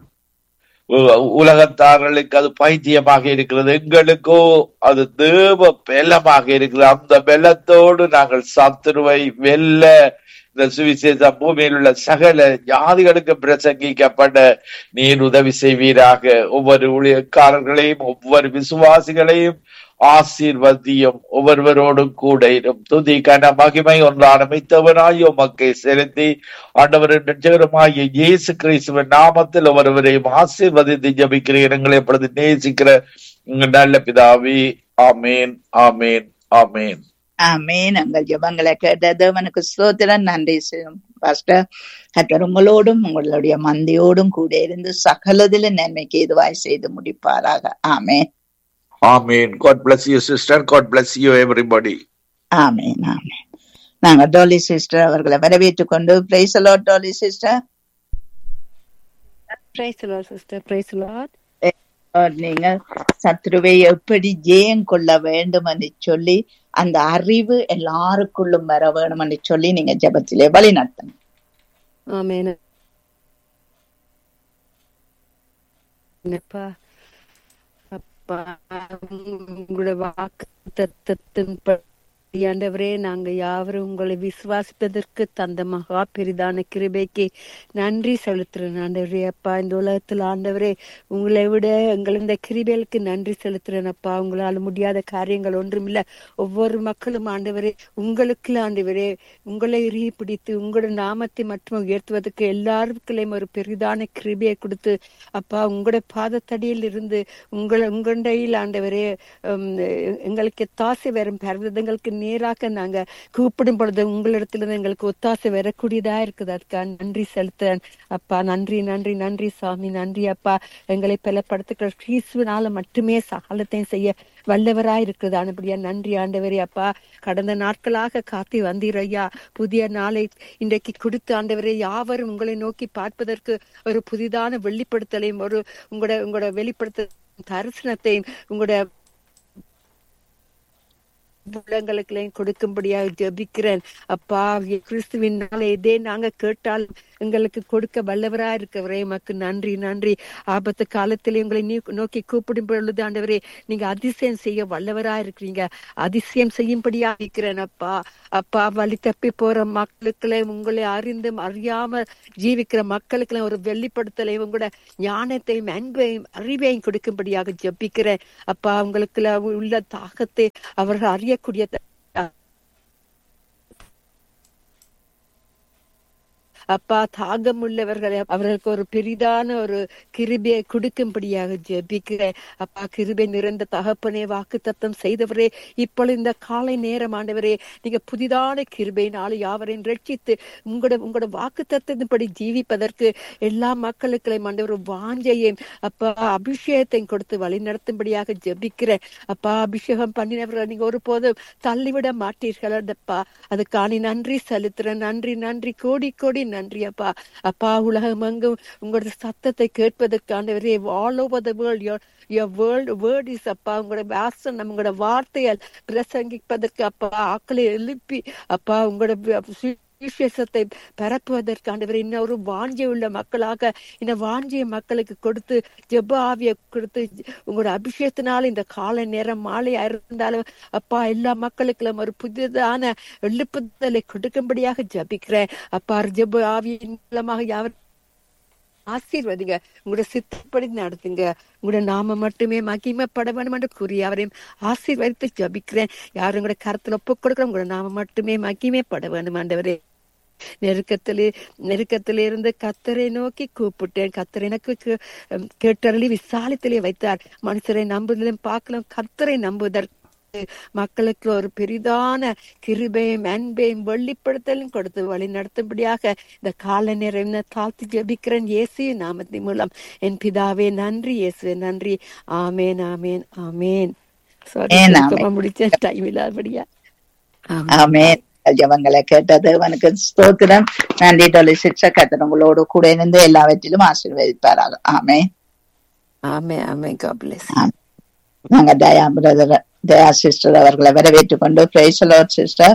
உ- உலகத்தார்களுக்கு அது பைத்தியமாக இருக்கிறது எங்களுக்கோ அது தேவ பெலமாக இருக்கிறது அந்த பெலத்தோடு நாங்கள் சத்துருவை வெல்ல இந்த சுவிசேஷ பூமியில் உள்ள சகல ஜாதிகளுக்கு பிரசங்கிக்கப்பட நீர் உதவி செய்வீராக ஒவ்வொரு ஊழியக்காரர்களையும் ஒவ்வொரு விசுவாசிகளையும் ஆசீர்வதியும் ஒவ்வொருவரோடும் கூட இரும் துதி கன மகிமை ஒன்றான மித்தவனாய் உமக்கை செலுத்தி ஆண்டவரின் ரட்சகருமாகிய இயேசு கிறிஸ்துவின் நாமத்தில் ஒவ்வொருவரையும் ஆசீர்வதித்து ஜபிக்கிறேன் எங்களை எப்பொழுது நேசிக்கிற உங்கள் நல்ல பிதாவே ஆமேன் ஆமேன் ஆமேன் ஆமென் எங்கள் ஜெபங்களை கேட்ட தேவனுக்கு ஸ்தோத்திரம் நன்றி பாஸ்டர் கர்த்தர் உங்களோடும் உங்களுடைய மந்தையோடும் கூட இருந்து சகலதில நன்மைக்கு எதுவாய் செய்து முடிப்பாராக ஆமென் ஆமேன் God bless you sister God bless you everybody ஆமென் ஆமென் நாங்க டோலி சிஸ்டர் அவர்களை வரவேற்றுக் கொண்டு praise Dolly sister Praise the Lord, sister. Praise the Lord. நீங்க சத்ருவை எப்படி ஜெயம் கொள்ள வேண்டும் என்று சொல்லி அந்த அறிவு எல்லாருக்குள்ளும் வர வேணும் என்று சொல்லி நீங்க ஜெபத்திலே வழி நடத்தணும் Amen. அப்பா அப்பா உங்களோட வாக்கு தத்தத்தின் ஆண்டவரே நாங்க யாவரும் உங்களை விசுவாசிப்பதற்கு தந்த மகா பெரிதான கிருபைக்கு நன்றி செலுத்துறேன் ஆண்டவரே அப்பா இந்த உலகத்துல ஆண்டவரே உங்களை விட எங்கள் இந்த கிருபைகளுக்கு நன்றி செலுத்துறேன் அப்பா உங்களால முடியாத காரியங்கள் ஒன்றுமில்ல ஒவ்வொரு மக்களும் ஆண்டவரே உங்களுக்கு ஆண்டவரே உங்களை எரிய பிடித்து உங்களோட நாமத்தை மட்டும் உயர்த்துவதற்கு எல்லாருக்குள்ளேயும் ஒரு பெரிதான கிருபையை கொடுத்து அப்பா உங்களோட பாதத்தடியில் இருந்து உங்களை உங்கண்டையில் ஆண்டவரே உம், எங்களுக்கு தாசை வரும் பர்வதங்களுக்கு நேராக நாங்க கூப்பிடும் பொழுது உங்களிடத்துல எங்களுக்கு ஒத்தாசை வரக்கூடியதா இருக்குது அதுக்காக நன்றி செலுத்துறேன் அப்பா நன்றி நன்றி நன்றி சாமி நன்றி அப்பா எங்களை பலப்படுத்துகிற கிறிஸ்துவனால மட்டுமே சகலத்தையும் செய்ய வல்லவராய் இருக்கிறது அனுப்படியா நன்றி ஆண்டவரே அப்பா கடந்த நாட்களாக காத்தி வந்தீர் ஐயா புதிய நாளை இன்றைக்கு கொடுத்து ஆண்டவரே யாவரும் உங்களை நோக்கி பார்ப்பதற்கு ஒரு புதிதான வெளிப்படுத்தலையும் ஒரு உங்களோட உங்களோட வெளிப்படுத்த தரிசனத்தையும் உங்களோட உள்ளங்களுக்களையும் கொடுக்கும்படியாக ஜெபிக்கிறேன் அப்பா கிறிஸ்துவின் நாளை இதே நாங்க கேட்டால் எங்களுக்கு கொடுக்க வல்லவரா இருக்கவரே மக்கு நன்றி நன்றி ஆபத்து காலத்தில் உங்களை நீ நோக்கி கூப்பிடும் பொழுது ஆண்டவரே நீங்க அதிசயம் செய்ய வல்லவரா இருக்கிறீங்க அதிசயம் செய்யும்படியா இருக்கிறேன் அப்பா அப்பா வழி தப்பி போற மக்களுக்குள்ளே உங்களை அறிந்தும் அறியாம ஜீவிக்கிற மக்களுக்கு ஒரு வெளிப்படுத்தலை உங்களோட ஞானத்தையும் அன்பையும் அறிவையும் கொடுக்கும்படியாக ஜெபிக்கிறேன் அப்பா உங்களுக்கு உள்ள தாகத்தை அவர்கள் அறியக்கூடிய அப்பா தாகம் உள்ளவர்களை அவர்களுக்கு ஒரு பெரிதான ஒரு கிருபையை கொடுக்கும்படியாக ஜெபிக்கிறேன் அப்பா கிருபை நிறைந்த தகப்பனே வாக்கு தத்தம் செய்தவரே இப்பொழுது இந்த காலை நேரம் ஆண்டவரே நீங்க புதிதான கிருபையினால யாவரையும் ரட்சித்து உங்களோட உங்களோட வாக்கு தத்தத்தின்படி ஜீவிப்பதற்கு எல்லா மக்களுக்களையும் ஆண்டவர் வாஞ்சையும் அப்பா அபிஷேகத்தையும் கொடுத்து வழி நடத்தும்படியாக ஜெபிக்கிறேன் அப்பா அபிஷேகம் பண்ணினவர்கள் நீங்க ஒருபோதும் தள்ளிவிட மாட்டீர்கள் அப்பா அதுக்காணி நன்றி செலுத்துறேன் நன்றி நன்றி கோடி கோடி நன்றி அப்பா அப்பா உலகம் எங்கும் உங்களோட சத்தத்தை கேட்பதற்காண்டவரே all over the world your your world word is அப்பா உங்களோட வாசனம் உங்களோட வார்த்தையால் பிரசங்கிப்பதற்கு அப்பா ஆக்களை எழுப்பி அப்பா உங்களோட விசேஷத்தை பரப்புவதற்காண்டவர் இன்னொரு வாஞ்சி உள்ள மக்களாக இந்த வாஞ்சிய மக்களுக்கு கொடுத்து ஜெப ஆவிய கொடுத்து உங்களோட அபிஷேகத்தினால இந்த காலை நேரம் மாலை இருந்தாலும் அப்பா எல்லா மக்களுக்கும் ஒரு புதிதான எழுப்புதலை கொடுக்கும்படியாக ஜபிக்கிறேன் அப்பா ஜெப ஆவியின் மூலமாக யாவர் ஆசீர்வதிங்க உங்களோட சித்தப்படி நடத்துங்க உங்களோட நாம மட்டுமே மகிமைப்பட வேண்டும் என்று கூறி அவரையும் ஆசீர்வதித்து ஜபிக்கிறேன் யாரும் உங்களோட கருத்துல ஒப்பு கொடுக்குற உங்களோட நாம மட்டுமே மகிமைப்பட வேண்டும் ஆண்டவரே நெருக்கத்திலே நெருக்கத்திலே இருந்து கத்தரை நோக்கி கூப்பிட்டேன் கத்தர் எனக்கு கேட்டறலி விசாலத்திலே வைத்தார் மனுஷரை நம்புதலும் பார்க்கலாம் கத்தரை நம்புவதற்கு மக்களுக்கு ஒரு பெரிதான கிருபையும் அன்பையும் வெளிப்படுத்தலும் கொடுத்து வழி நடத்தும்படியாக இந்த கால நேரம் தாழ்த்தி ஜபிக்கிறேன் இயேசு நாமத்தின் மூலம் என் பிதாவே நன்றி இயேசு நன்றி ஆமேன் ஆமேன் ஆமேன் முடிச்ச டைம் இல்லாதபடியா ஆமேன் ஜபங்களை கேட்டது அவனுக்கு ஸ்தோத்திரம் நன்றி தொலை சிக்ஷ கத்தர் உங்களோடு கூட இருந்து எல்லாவற்றிலும் ஆசீர்வதிப்பாராக ஆமே ஆமே ஆமே காப்ளஸ் நாங்க தயா பிரதர் தயா சிஸ்டர் அவர்களை வரவேற்றுக் கொண்டு பிரைசலோர் சிஸ்டர்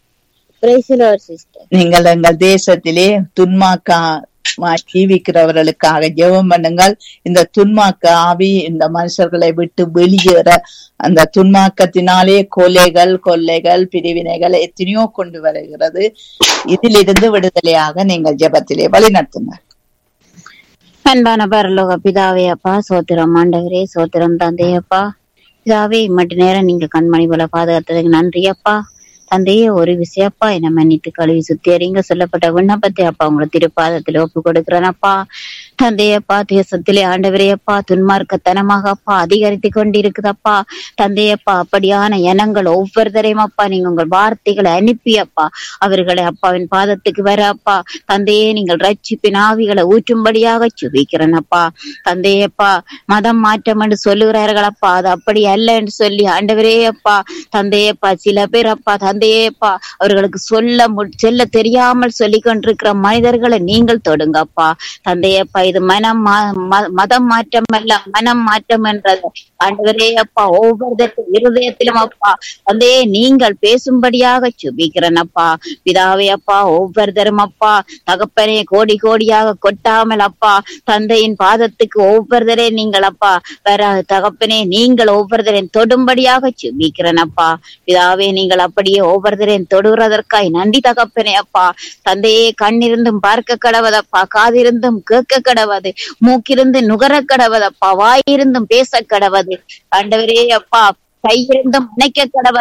நீங்கள் எங்கள் தேசத்திலே துன்மாக்கா ஜீவிக்கிறவர்களுக்காக ஜெபம் பண்ணுங்கள் இந்த துன்மாக்க ஆவி இந்த மனுஷர்களை விட்டு வெளியேற அந்த துன்மாக்கத்தினாலே கொலைகள் கொள்ளைகள் பிரிவினைகள் எத்தனையோ கொண்டு வருகிறது இதிலிருந்து விடுதலையாக நீங்கள் ஜெபத்திலே வழி நடத்துங்க அன்பான பரலோக பிதாவே அப்பா சோத்திரம் ஆண்டவரே சோத்திரம் தந்தையப்பா பிதாவே மட்டு நேரம் நீங்க கண்மணி போல பாதுகாத்ததுக்கு நன்றி அப்பா தந்தையே ஒரு விஷயப்பா என்ன மன்னித்து கழுவி சுத்தியறிங்க சொல்லப்பட்ட விண்ணப்பத்தை அப்பா உங்களை திருப்பாதத்துல ஒப்பு கொடுக்கிறேனப்பா தந்தையப்பா தேசத்திலே ஆண்டவரையப்பா துன்மார்க்கத்தனமாக அப்பா அதிகரித்து கொண்டிருக்குதப்பா தந்தையப்பா அப்படியான எண்ணங்கள் ஒவ்வொருத்தரையும் அப்பா நீங்க உங்கள் வார்த்தைகளை அனுப்பி அப்பா அவர்களை அப்பாவின் பாதத்துக்கு வர அப்பா தந்தையே நீங்கள் ரட்சிப்பின் ஆவிகளை ஊற்றும்படியாக சுபிக்கிறேன் அப்பா தந்தையப்பா மதம் மாற்றம் என்று சொல்லுகிறார்கள் அப்பா அது அப்படி அல்ல என்று சொல்லி ஆண்டவரே அப்பா தந்தையப்பா சில பேர் அப்பா தந்தையேப்பா அவர்களுக்கு சொல்ல சொல்ல தெரியாமல் சொல்லி கொண்டிருக்கிற மனிதர்களை நீங்கள் தொடுங்கப்பா தந்தையப்பா இது மனம் மதம் மாற்றம் அல்ல மனம் மாற்றம் என்றது ஆண்டவரே அப்பா ஒவ்வொருத்தருக்கும் இருதயத்திலும் அப்பா தந்தையே நீங்கள் பேசும்படியாக சுபிக்கிறேன் அப்பா பிதாவே அப்பா ஒவ்வொருத்தரும் அப்பா தகப்பனே கோடி கோடியாக கொட்டாமல் அப்பா தந்தையின் பாதத்துக்கு ஒவ்வொருத்தரே நீங்கள் அப்பா வேற தகப்பனே நீங்கள் ஒவ்வொருத்தரையும் தொடும்படியாக சுபிக்கிறேன் அப்பா பிதாவே நீங்கள் அப்படியே ஒவ்வொருத்தரையும் தொடுகிறதற்காய் நன்றி தகப்பனே அப்பா தந்தையே கண்ணிருந்தும் பார்க்க கடவதப்பா காதிருந்தும் கேட்க கடவது மூக்கிருந்து நுகர கடவதப்பா வாயிருந்தும் பேச கடவது ஆண்டவரே அப்பா கையிருந்தும் நினைக்க கடவது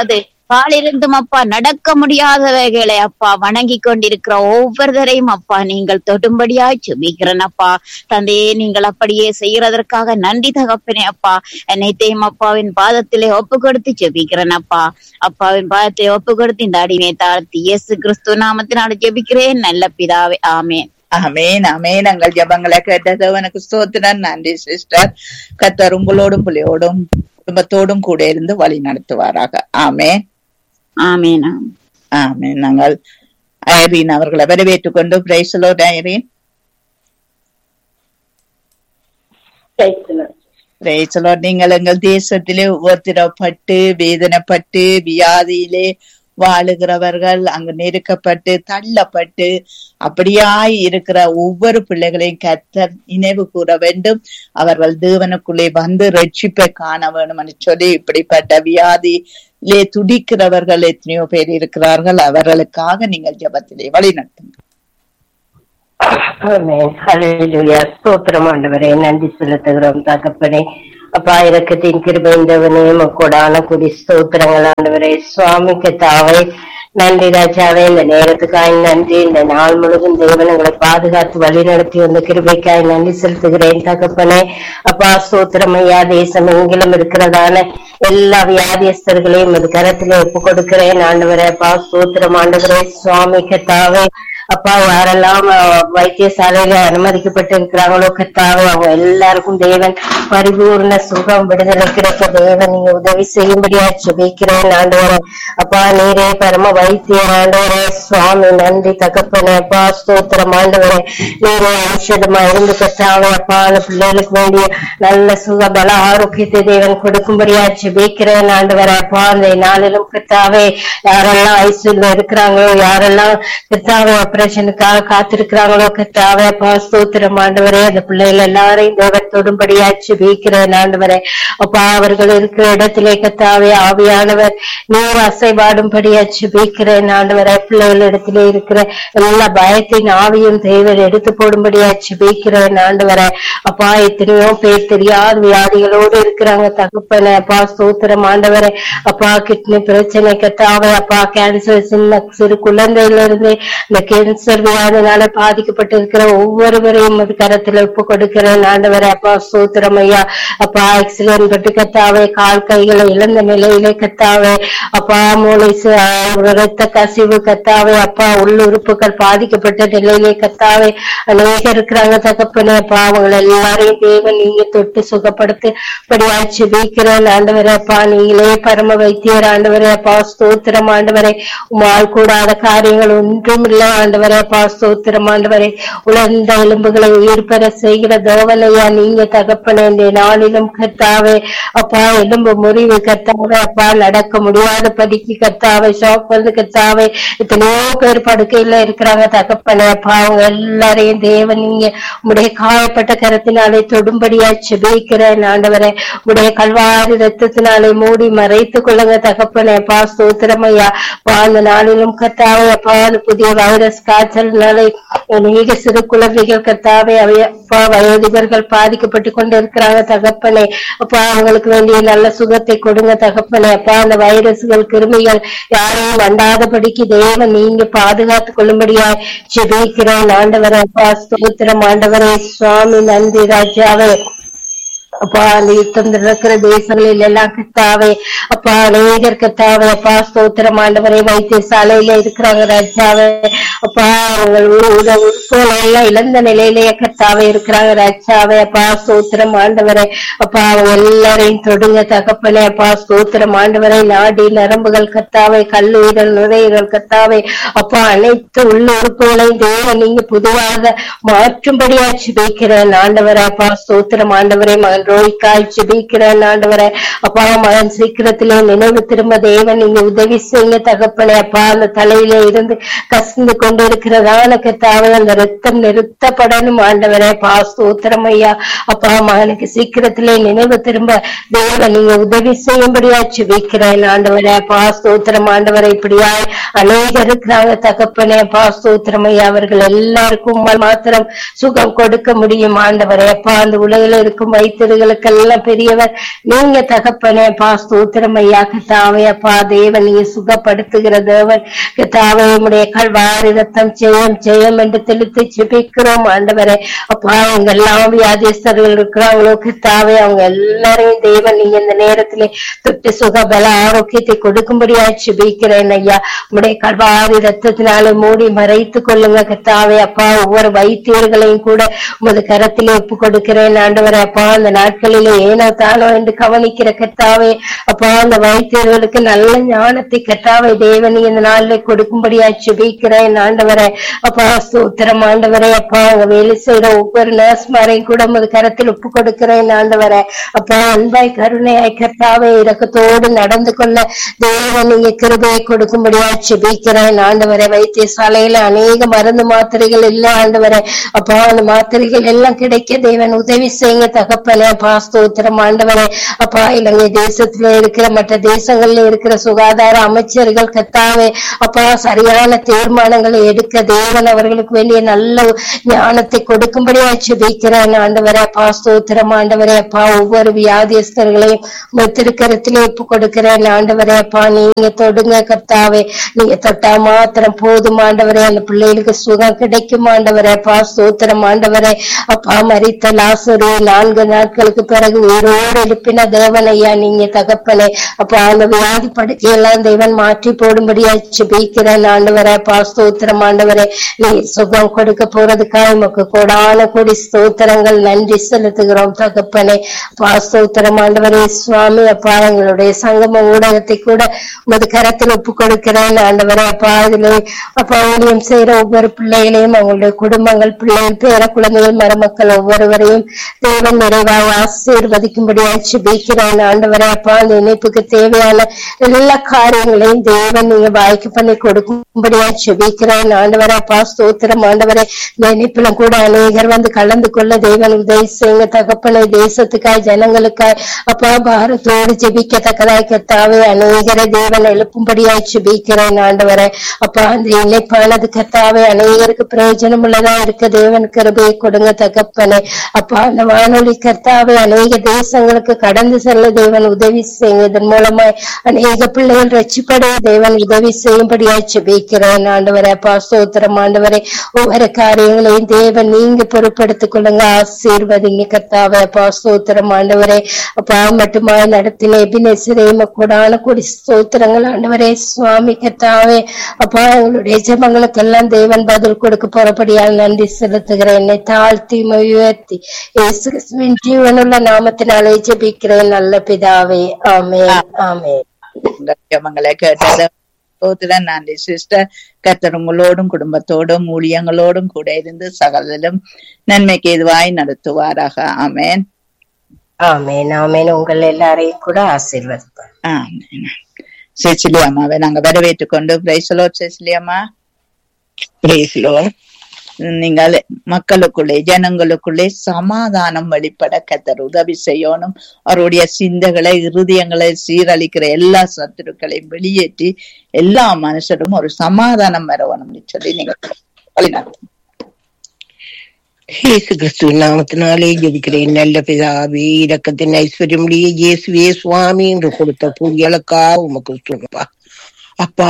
காலிருந்தும் அப்பா நடக்க முடியாதவைகளை அப்பா வணங்கி கொண்டிருக்கிற ஒவ்வொருத்தரையும் அப்பா நீங்கள் தொடும்படியாய் சுபிக்கிறேன் அப்பா தந்தையே நீங்கள் அப்படியே செய்யறதற்காக நன்றி தகப்பனே அப்பா அனைத்தையும் அப்பாவின் பாதத்திலே ஒப்பு கொடுத்து ஜெபிக்கிறேன் அப்பா அப்பாவின் பாதத்தை ஒப்பு கொடுத்து இந்த அடிமை தாழ்த்தி இயேசு கிறிஸ்து நாமத்தினால ஜெபிக்கிறேன் நல்ல பிதாவே ஆமென் அமேன் அமேன் எங்கள் ஜபங்களை கேட்டது உனக்கு ஸ்தோத்திரம் நன்றி சிஸ்டர் கத்தர் உங்களோடும் புள்ளியோடும் குடும்பத்தோடும் கூட இருந்து வழி நடத்துவாராக ஆமேன் ஆமென் ஆமென் ஆமேன் நாங்கள் ஐரீன் அவர்களை வரவேற்றுக் கொண்டு பிரைசலோ ஐரீன் பிரைசலோ நீங்கள் எங்கள் தேசத்திலே உபத்திரப்பட்டு வேதனைப்பட்டு வியாதியிலே வாழுகிறவர்கள் அங்கு நெருக்கப்பட்டு தள்ளப்பட்டு அப்படியாய் இருக்கிற ஒவ்வொரு பிள்ளைகளையும் கத்தர் நினைவு கூற வேண்டும் அவர்கள் தேவனுக்குள்ளே வந்து ரட்சிப்பை காண வேண்டும் என்று சொல்லி இப்படிப்பட்ட வியாதியிலே துடிக்கிறவர்கள் எத்தனையோ பேர் இருக்கிறார்கள் அவர்களுக்காக நீங்கள் ஜெபத்திலே வழி நடத்துங்க ஆமென். ஹalleluya. ஸ்தோத்திரம் ஆண்டவரே நன்றி செலுத்துகிறோம் தகப்பனே அப்பா இறக்கத்தின் கிருபைந்தவனே கொடான குடி ஸ்தோத்திரங்கள் ஆண்டவரே சுவாமிக்கு தாவை நன்றி ராஜாவே இந்த நேரத்துக்காய் நன்றி இந்த நாள் முழுவதும் தேவன் எங்களை பாதுகாத்து வழி நடத்தி வந்த கிருபைக்காய் நன்றி செலுத்துகிறேன் தகப்பனே அப்பா ஸ்தோத்திரம் ஐயா தேசம் எங்கிலும் இருக்கிறதான எல்லா வியாதியஸ்தர்களையும் இது கரத்திலே ஒப்பு கொடுக்கிறேன் ஆண்டவரே அப்பா ஸ்தோத்திரம் ஆண்டவரே சுவாமி கத்தாவே அப்பா யாரெல்லாம் அஹ், வைத்தியசாலையில அனுமதிக்கப்பட்டு இருக்கிறாங்களோ கத்தாவே அவங்க எல்லாருக்கும் தேவன் பரிபூர்ண சுகம் விடுதலை கிடைக்க தேவன் நீங்க உதவி செய்யும்படியா ஜெபிக்கிறேன் ஆண்டவரே அப்பா நீரே பரம வைத்தியர் ஆண்டவரே சுவாமி நன்றி தகப்பனே அப்பா ஸ்தோத்திரம் ஆண்டவரே நீரே ஔஷதமா இருந்து கத்தாவே அப்பா அந்த பிள்ளைகளுக்கு வேண்டிய நல்ல சுக பல ஆரோக்கியத்தை தேவன் கொடுக்கும்படியா ஜெபிக்கிறேன் ஆண்டவரே அப்பா அந்த நாளிலும் கத்தாவே யாரெல்லாம் ஐசியூல இருக்கிறாங்களோ யாரெல்லாம் கத்தாவே ஆபரேஷனுக்காக காத்திருக்கிறாங்களோ கத்தாவே அப்பா ஸ்தோத்திரம் ஆண்டவரே அந்த பிள்ளைகள் எல்லாரையும் தேவன் தொடும்படியா ஜெபிக்கிறேன் ஆண்டவரே அப்பா அவர்கள் இருக்கிற இடத்திலே கத்தாவே ஆவியானவர் நீர் அசைவாடும்படியா ஜெபிக்கிறேன் ஆண்டவரே பிள்ளைகள் இடத்திலே இருக்கிற எல்லா பயத்தின் ஆவியும் தேவன் எடுத்து போடும்படியா ஜெபிக்கிறேன் ஆண்டவரே அப்பா எத்தனையோ பேர் தெரியாத வியாதிகளோடு இருக்கிறாங்க தகப்பனே அப்பா ஸ்தோத்திரம் ஆண்டவரே அப்பா கிட்னி பிரச்சனை கத்தாவே அப்பா கேன்சர் சின்ன சிறு குழந்தையில இருந்து இந்த கேன்சர் வியாதினால பாதிக்கப்பட்டு இருக்கிற ஒவ்வொருவரையும் அது கரத்துல ஒப்பு கொடுக்கிறேன் ஆண்டவரே அப்பா ஸ்தோத்திரம் ஐயா அப்பா ஆக்சிடென்ட் பட்டு கத்தாவே கால் கைகளை இழந்த நிலையிலே கத்தாவே அப்பா மூளை ச- இரத்த கசிவு கத்தாவே அப்பா உள்ளுறுப்புகள் பாதிக்கப்பட்ட நிலையிலே கத்தாவே அநேக இருக்கிறாங்க தகப்பனே அப்பா அவங்களை எல்லாரையும் தேவன் நீங்க தொட்டு சுகப்படுத்து படியா ஜெபிக்கிறேன் ஆண்டவரே அப்பா நீங்களே பரம வைத்தியர் ஆண்டவரே அப்பா ஸ்தோத்திரம் ஆண்டவரே உமால் கூடாத காரியங்கள் ஒன்றும் இல்லை ஆண்டவரே அப்பா ஸ்தோத்திரம் ஆண்டவரே உலர்ந்த எலும்புகளை உயிர் பெற செய்கிற தேவனையா நீங்க தகப்பனே இந்த நாளிலும் கர்த்தாவே அப்பா எலும்பு முறிவு கர்த்தாவே அப்பா நடக்க முடியாத படிக்கு கர்த்தாவே ஷாக் வந்து கர்த்தாவே எத்தனையோ பேர் படுக்கையில இருக்கிறாங்க தகப்பனே அப்பா அவங்க எல்லாரையும் தேவன் நீங்க உடைய காயப்பட்ட கரத்தினாலே தொடும்படியா செபிக்கிறேன் ஆண்டவரே உடைய கல்வாரி ரத்தத்தினாலே மூடி மறைத்துக் கொள்ளுங்க தகப்பனே அப்பா ஸ்தோத்திரமையா அப்பா அந்த நாளிலும் கர்த்தாவே அப்பா அந்த புதிய வைரஸ் காய்ச்சல்னாலே அநேக சிறு குழந்தைகள் கர்த்தாவே அவை அப்பா வயோதிகர்கள் பாதிக்கப்பட்டு கொண்டு இருக்கிறாங்க தகப்பனே அப்பா அவங்களுக்கு வேண்டிய நல்ல சுகத்தை கொடுங்க தகப்பனே அப்பா அந்த வைரஸ்கள் கிருமிகள் யாரையும் வண்டாதபடிக்கு தேவன் நீங்க பாதுகாத்துக் கொள்ளும்படியா ஜெபிக்கிறேன் ஆண்டவரே அப்பா ஸ்தோத்திரம் ஆண்டவரே சுவாமி நன்றி ராஜாவே அப்பா அந்த யுத்தம் நடக்கிற தேசங்களில் எல்லாம் கத்தாவே அப்பா அநேகர் கத்தாவே அப்பா ஸ்தோத்திரம் ஆண்டவரை வைத்தியசாலையில இருக்கிறாங்க ராஜாவே அப்பா அவங்கள் உறுப்புகள் எல்லாம் இழந்த நிலையிலேயே கத்தாவே இருக்கிறாங்க ராஜாவே அப்பா ஸ்தோத்திரம் ஆண்டவரே அப்பா அவங்க எல்லாரையும் தொடுங்க தகப்பனே அப்பா ஸ்தோத்திரம் ஆண்டவரை நாடி நரம்புகள் கத்தாவே கல்லூரல் நுரையீரல் கத்தாவே அப்பா அனைத்து உள்ள உறுப்புகளையும் தேவன் நீங்க புதுவாக மாற்றும்படியா ஜெபிக்கிறேன் ஆண்டவரே அப்பா ஸ்தோத்திரம் ஆண்டவரே மகன் ரோய்க்காய் ஜெபிக்கிறேன் ஆண்டவரே அப்பா மகன் சீக்கிரத்திலே நினைவு திரும்ப தேவன் நீங்க உதவி செய்யுங்க தகப்பனே அப்பா அந்த தலையில இருந்து கசிந்து கொண்டிருக்கிறதான கத்தாவே அந்த ரத்தம் நிறுத்தப்படணும் ஆண்டவரே அப்பா ஸ்தோத்திரம் ஐயா அப்பா மகனுக்கு சீக்கிரத்திலே நினைவு திரும்ப தேவன் நீங்க உதவி செய்யும்படியா ஜெபிக்கிறேன் ஆண்டவரே அப்பா ஸ்தோத்திரம் ஆண்டவரை இப்படியாய் அநேகர் இருக்கிறாங்க தகப்பனே அப்பா ஸ்தோத்திரம் ஐயா அவர்கள் எல்லாருக்கும் உம்மால் மாத்திரம் சுகம் கொடுக்க முடியும் ஆண்டவரே அப்பா அந்த உலகில் இருக்கும் வைத்திரு வயதுகளுக்கெல்லாம் பெரியவர் நீங்க தகப்பனே பா ஸ்தோத்திரம் ஐயா கத்தாவே அப்பா தேவன் நீங்க சுகப்படுத்துகிற தேவன் கத்தாவே உடைய கல்வாரி ரத்தம் ஜெயம் ஜெயம் என்று தெளித்து ஜெபிக்கிறோம் ஆண்டவரே அப்பா அவங்க எல்லாம் வியாதிஸ்தர்கள் இருக்கிறாங்களோ கத்தாவே அவங்க எல்லாரையும் தேவன் நீங்க இந்த நேரத்திலே தொட்டு சுக பல ஆரோக்கியத்தை கொடுக்கும்படியா ஜெபிக்கிறேன் ஐயா உடைய கல்வாரி ரத்தத்தினாலே மூடி மறைத்து கொள்ளுங்க கத்தாவே அப்பா ஒவ்வொரு வைத்தியர்களையும் கூட உமது கரத்திலே ஒப்பு கொடுக்கிறேன் ஆண்டவரே அப்பா அந்த நாட்களிலே ஏனோ தானோ என்று கவனிக்கிற கத்தாவே அப்பா அந்த வைத்தியர்களுக்கு நல்ல ஞானத்தை கத்தாவை தேவனி இந்த நாளிலே கொடுக்கும்படியா ஜெபிக்கிறேன் ஆண்டவரே அப்பா ஸ்தோத்திரம் ஆண்டவரே அப்பா அங்க வேலை செய்யற ஒவ்வொரு நர்ஸ்மாரையும் கூட உமது கரத்தில் ஒப்பு கொடுக்கிறேன் ஆண்டவரே அப்பா அன்பாய் கருணையாய் கத்தாவே இரக்கத்தோடு நடந்து கொள்ள தேவன் நீங்க கிருபையை கொடுக்கும்படியா ஜெபிக்கிறேன் ஆண்டவரே வைத்தியசாலையில அநேக மருந்து மாத்திரைகள் இல்ல ஆண்டவரே அப்பா அந்த மாத்திரைகள் எல்லாம் கிடைக்க தேவன் உதவி செய்யுங்க தகப்பனே அப்பா ஸ்தோத்திரம் ஆண்டவரே அப்பா இலங்கை தேசத்துல இருக்கிற மற்ற தேசங்கள்ல இருக்கிற சுகாதார அமைச்சர்கள் கத்தாவே அப்பா சரியான தீர்மானங்களை எடுக்க தேவன் அவர்களுக்கு வேண்டிய நல்ல ஞானத்தை கொடுக்கும்படியா ஜெபிக்கிறேன் ஆண்டவரே அப்பா ஸ்தோத்திரம் ஆண்டவரே அப்பா ஒவ்வொரு வியாதியஸ்தர்களையும் உங்க திருக்கரத்திலே ஒப்பு கொடுக்கிறேன் ஆண்டவரே அப்பா நீங்க தொடுங்க கர்த்தாவே நீங்க தொட்டா மாத்திரம் போதும் ஆண்டவரே அந்த பிள்ளைகளுக்கு சுகம் கிடைக்கும் ஆண்டவரே அப்பா ஸ்தோத்திரம் ஆண்டவரே அப்பா மரித்த லாசரு நான்கு நாட்களுக்கு பிறகு உயிரோடு எழுப்பின தேவன் ஐயா நீங்க தகப்பனே அப்பா அந்த வியாதி படுக்கையெல்லாம் தேவன் மாற்றி போடும்படியா ஜெபிக்கிறேன் ஆண்டவரே அப்பா ஸ்தோத்திரம் ஆண்டவரே நீ சுகம் கொடுக்க போறதுக்காக உமக்கு கோடான கோடி ஸ்தோத்திரங்கள் நன்றி செலுத்துகிறோம் தகப்பனே அப்பா ஸ்தோத்திரம் ஆண்டவரே சுவாமி அப்பா எங்களுடைய சங்கம ஊடகத்தை கூட உமது கரத்தில் ஒப்பு கொடுக்கிறேன் ஆண்டவரே அப்பா அதிலே அப்பா ஊழியம் செய்யற ஒவ்வொரு பிள்ளைகளையும் அவங்களுடைய குடும்பங்கள் பிள்ளைகள் பேர குழந்தைகள் மருமக்கள் ஒவ்வொருவரையும் தேவன் நிறைவாக ஆசீர்வதிக்கும்படியா ஜெபிக்கிறேன் ஆண்டவரே அப்பா அந்த இணைப்புக்கு தேவையான எல்லா காரியங்களையும் தேவன் நீங்க வாய்க்கு பண்ணி கொடுக்கும்படியா ஜெபிக்கிறேன் ஆண்டவரே அப்பா ஸ்தோத்திரம் ஆண்டவரே இந்த இணைப்புல கூட அநேகர் வந்து கலந்து கொள்ள தேவன் உதவி செய்யுங்க தகப்பனை தேசத்துக்காய் ஜனங்களுக்காய் அப்பா பாரத்தோடு ஜெபிக்கத்தக்கதாய் கத்தாவே அநேகரை தேவன் எழுப்பும்படியாய் ஜெபிக்கிறேன் ஆண்டவரே அப்பா அந்த இணைப்பானது கத்தாவே அநேகருக்கு பிரயோஜனம் உள்ளதா இருக்க தேவன் கிருபையை கொடுங்க தகப்பனே அப்பா அந்த வானொலி கர்த்தாவே அநேக தேசங்களுக்கு கடந்து செல்ல தேவன் உதவி செய்யுங்க இதன் மூலமாய் அநேக பிள்ளைகள் ரட்சிப்படைய தேவன் உதவி செய்யும்படியாய் ஜெபிக்கிறேன் ஆண்டவரே அப்பா ஸ்தோத்திரம் ஆண்டவரே ஒவ்வொரு காரியங்களையும் தேவன் நீங்க பொறுப்படுத்திக் கொள்ளுங்க ஆசீர்வதிங்க கர்த்தாவே அப்பா ஸ்தோத்திரம் ஆண்டவரே அப்பா மட்டுமாய் நடத்தின எபினேசரே கூடான கூடி ஸ்தோத்திரங்கள் ஆண்டவரே சுவாமி கர்த்தாவே அப்பா எங்களுடைய ஜெபங்களுக்கெல்லாம் தேவன் பதில் கொடுக்க போறபடியால் நன்றி செலுத்துகிறேன் என்னை தாழ்த்தி உயர்த்தி இயேசு கிறிஸ்துவின் ஜீவனுள்ள நாமத்தினாலே ஜெபிக்கிறேன் நல்ல பிதாவே ஆமென் ஆமென் உங்கள் ஜெபங்களை கேட்டது ஸ்தோத்திரம் நன்றி சிஸ்டர் கர்த்தர் உங்களோடும் குடும்பத்தோடும் ஊழியங்களோடும் கூட இருந்து சகலிலும் நன்மைக்கு எதுவாய் நடத்துவாராக ஆமென் ஆமென் ஆமென் உங்கள் எல்லாரையும் கூட ஆசீர்வதிப்பார் ஆமென் சேச்சிலி அம்மாவை நாங்க வரவேற்றுக் கொண்டு பிரைசலோ சேச்சிலி அம்மா Praise Lord. நீங்கள் மக்களுக்குள்ளே ஜனங்களுக்குள்ளே சமாதானம் வெளிப்பட கத்தர் உதவி செய்யணும் அவருடைய சிந்தைகளை இருதயங்களை சீரழிக்கிற எல்லா சத்துருக்களையும் வெளியேற்றி எல்லா மனுஷரும் ஒரு சமாதானம் வரணும்னு சொல்லி நீங்க வழிநடத்துங்க. இயேசு கிறிஸ்துவின் நாமத்தினாலே ஜெபிக்கிறேன் நல்ல பிதாவே இரக்கத்தின் ஐஸ்வர்யமுடைய இயேசுவே சுவாமி என்று கொடுத்த புரியலுக்கா உமக்கு சொல்லுப்பா அப்பா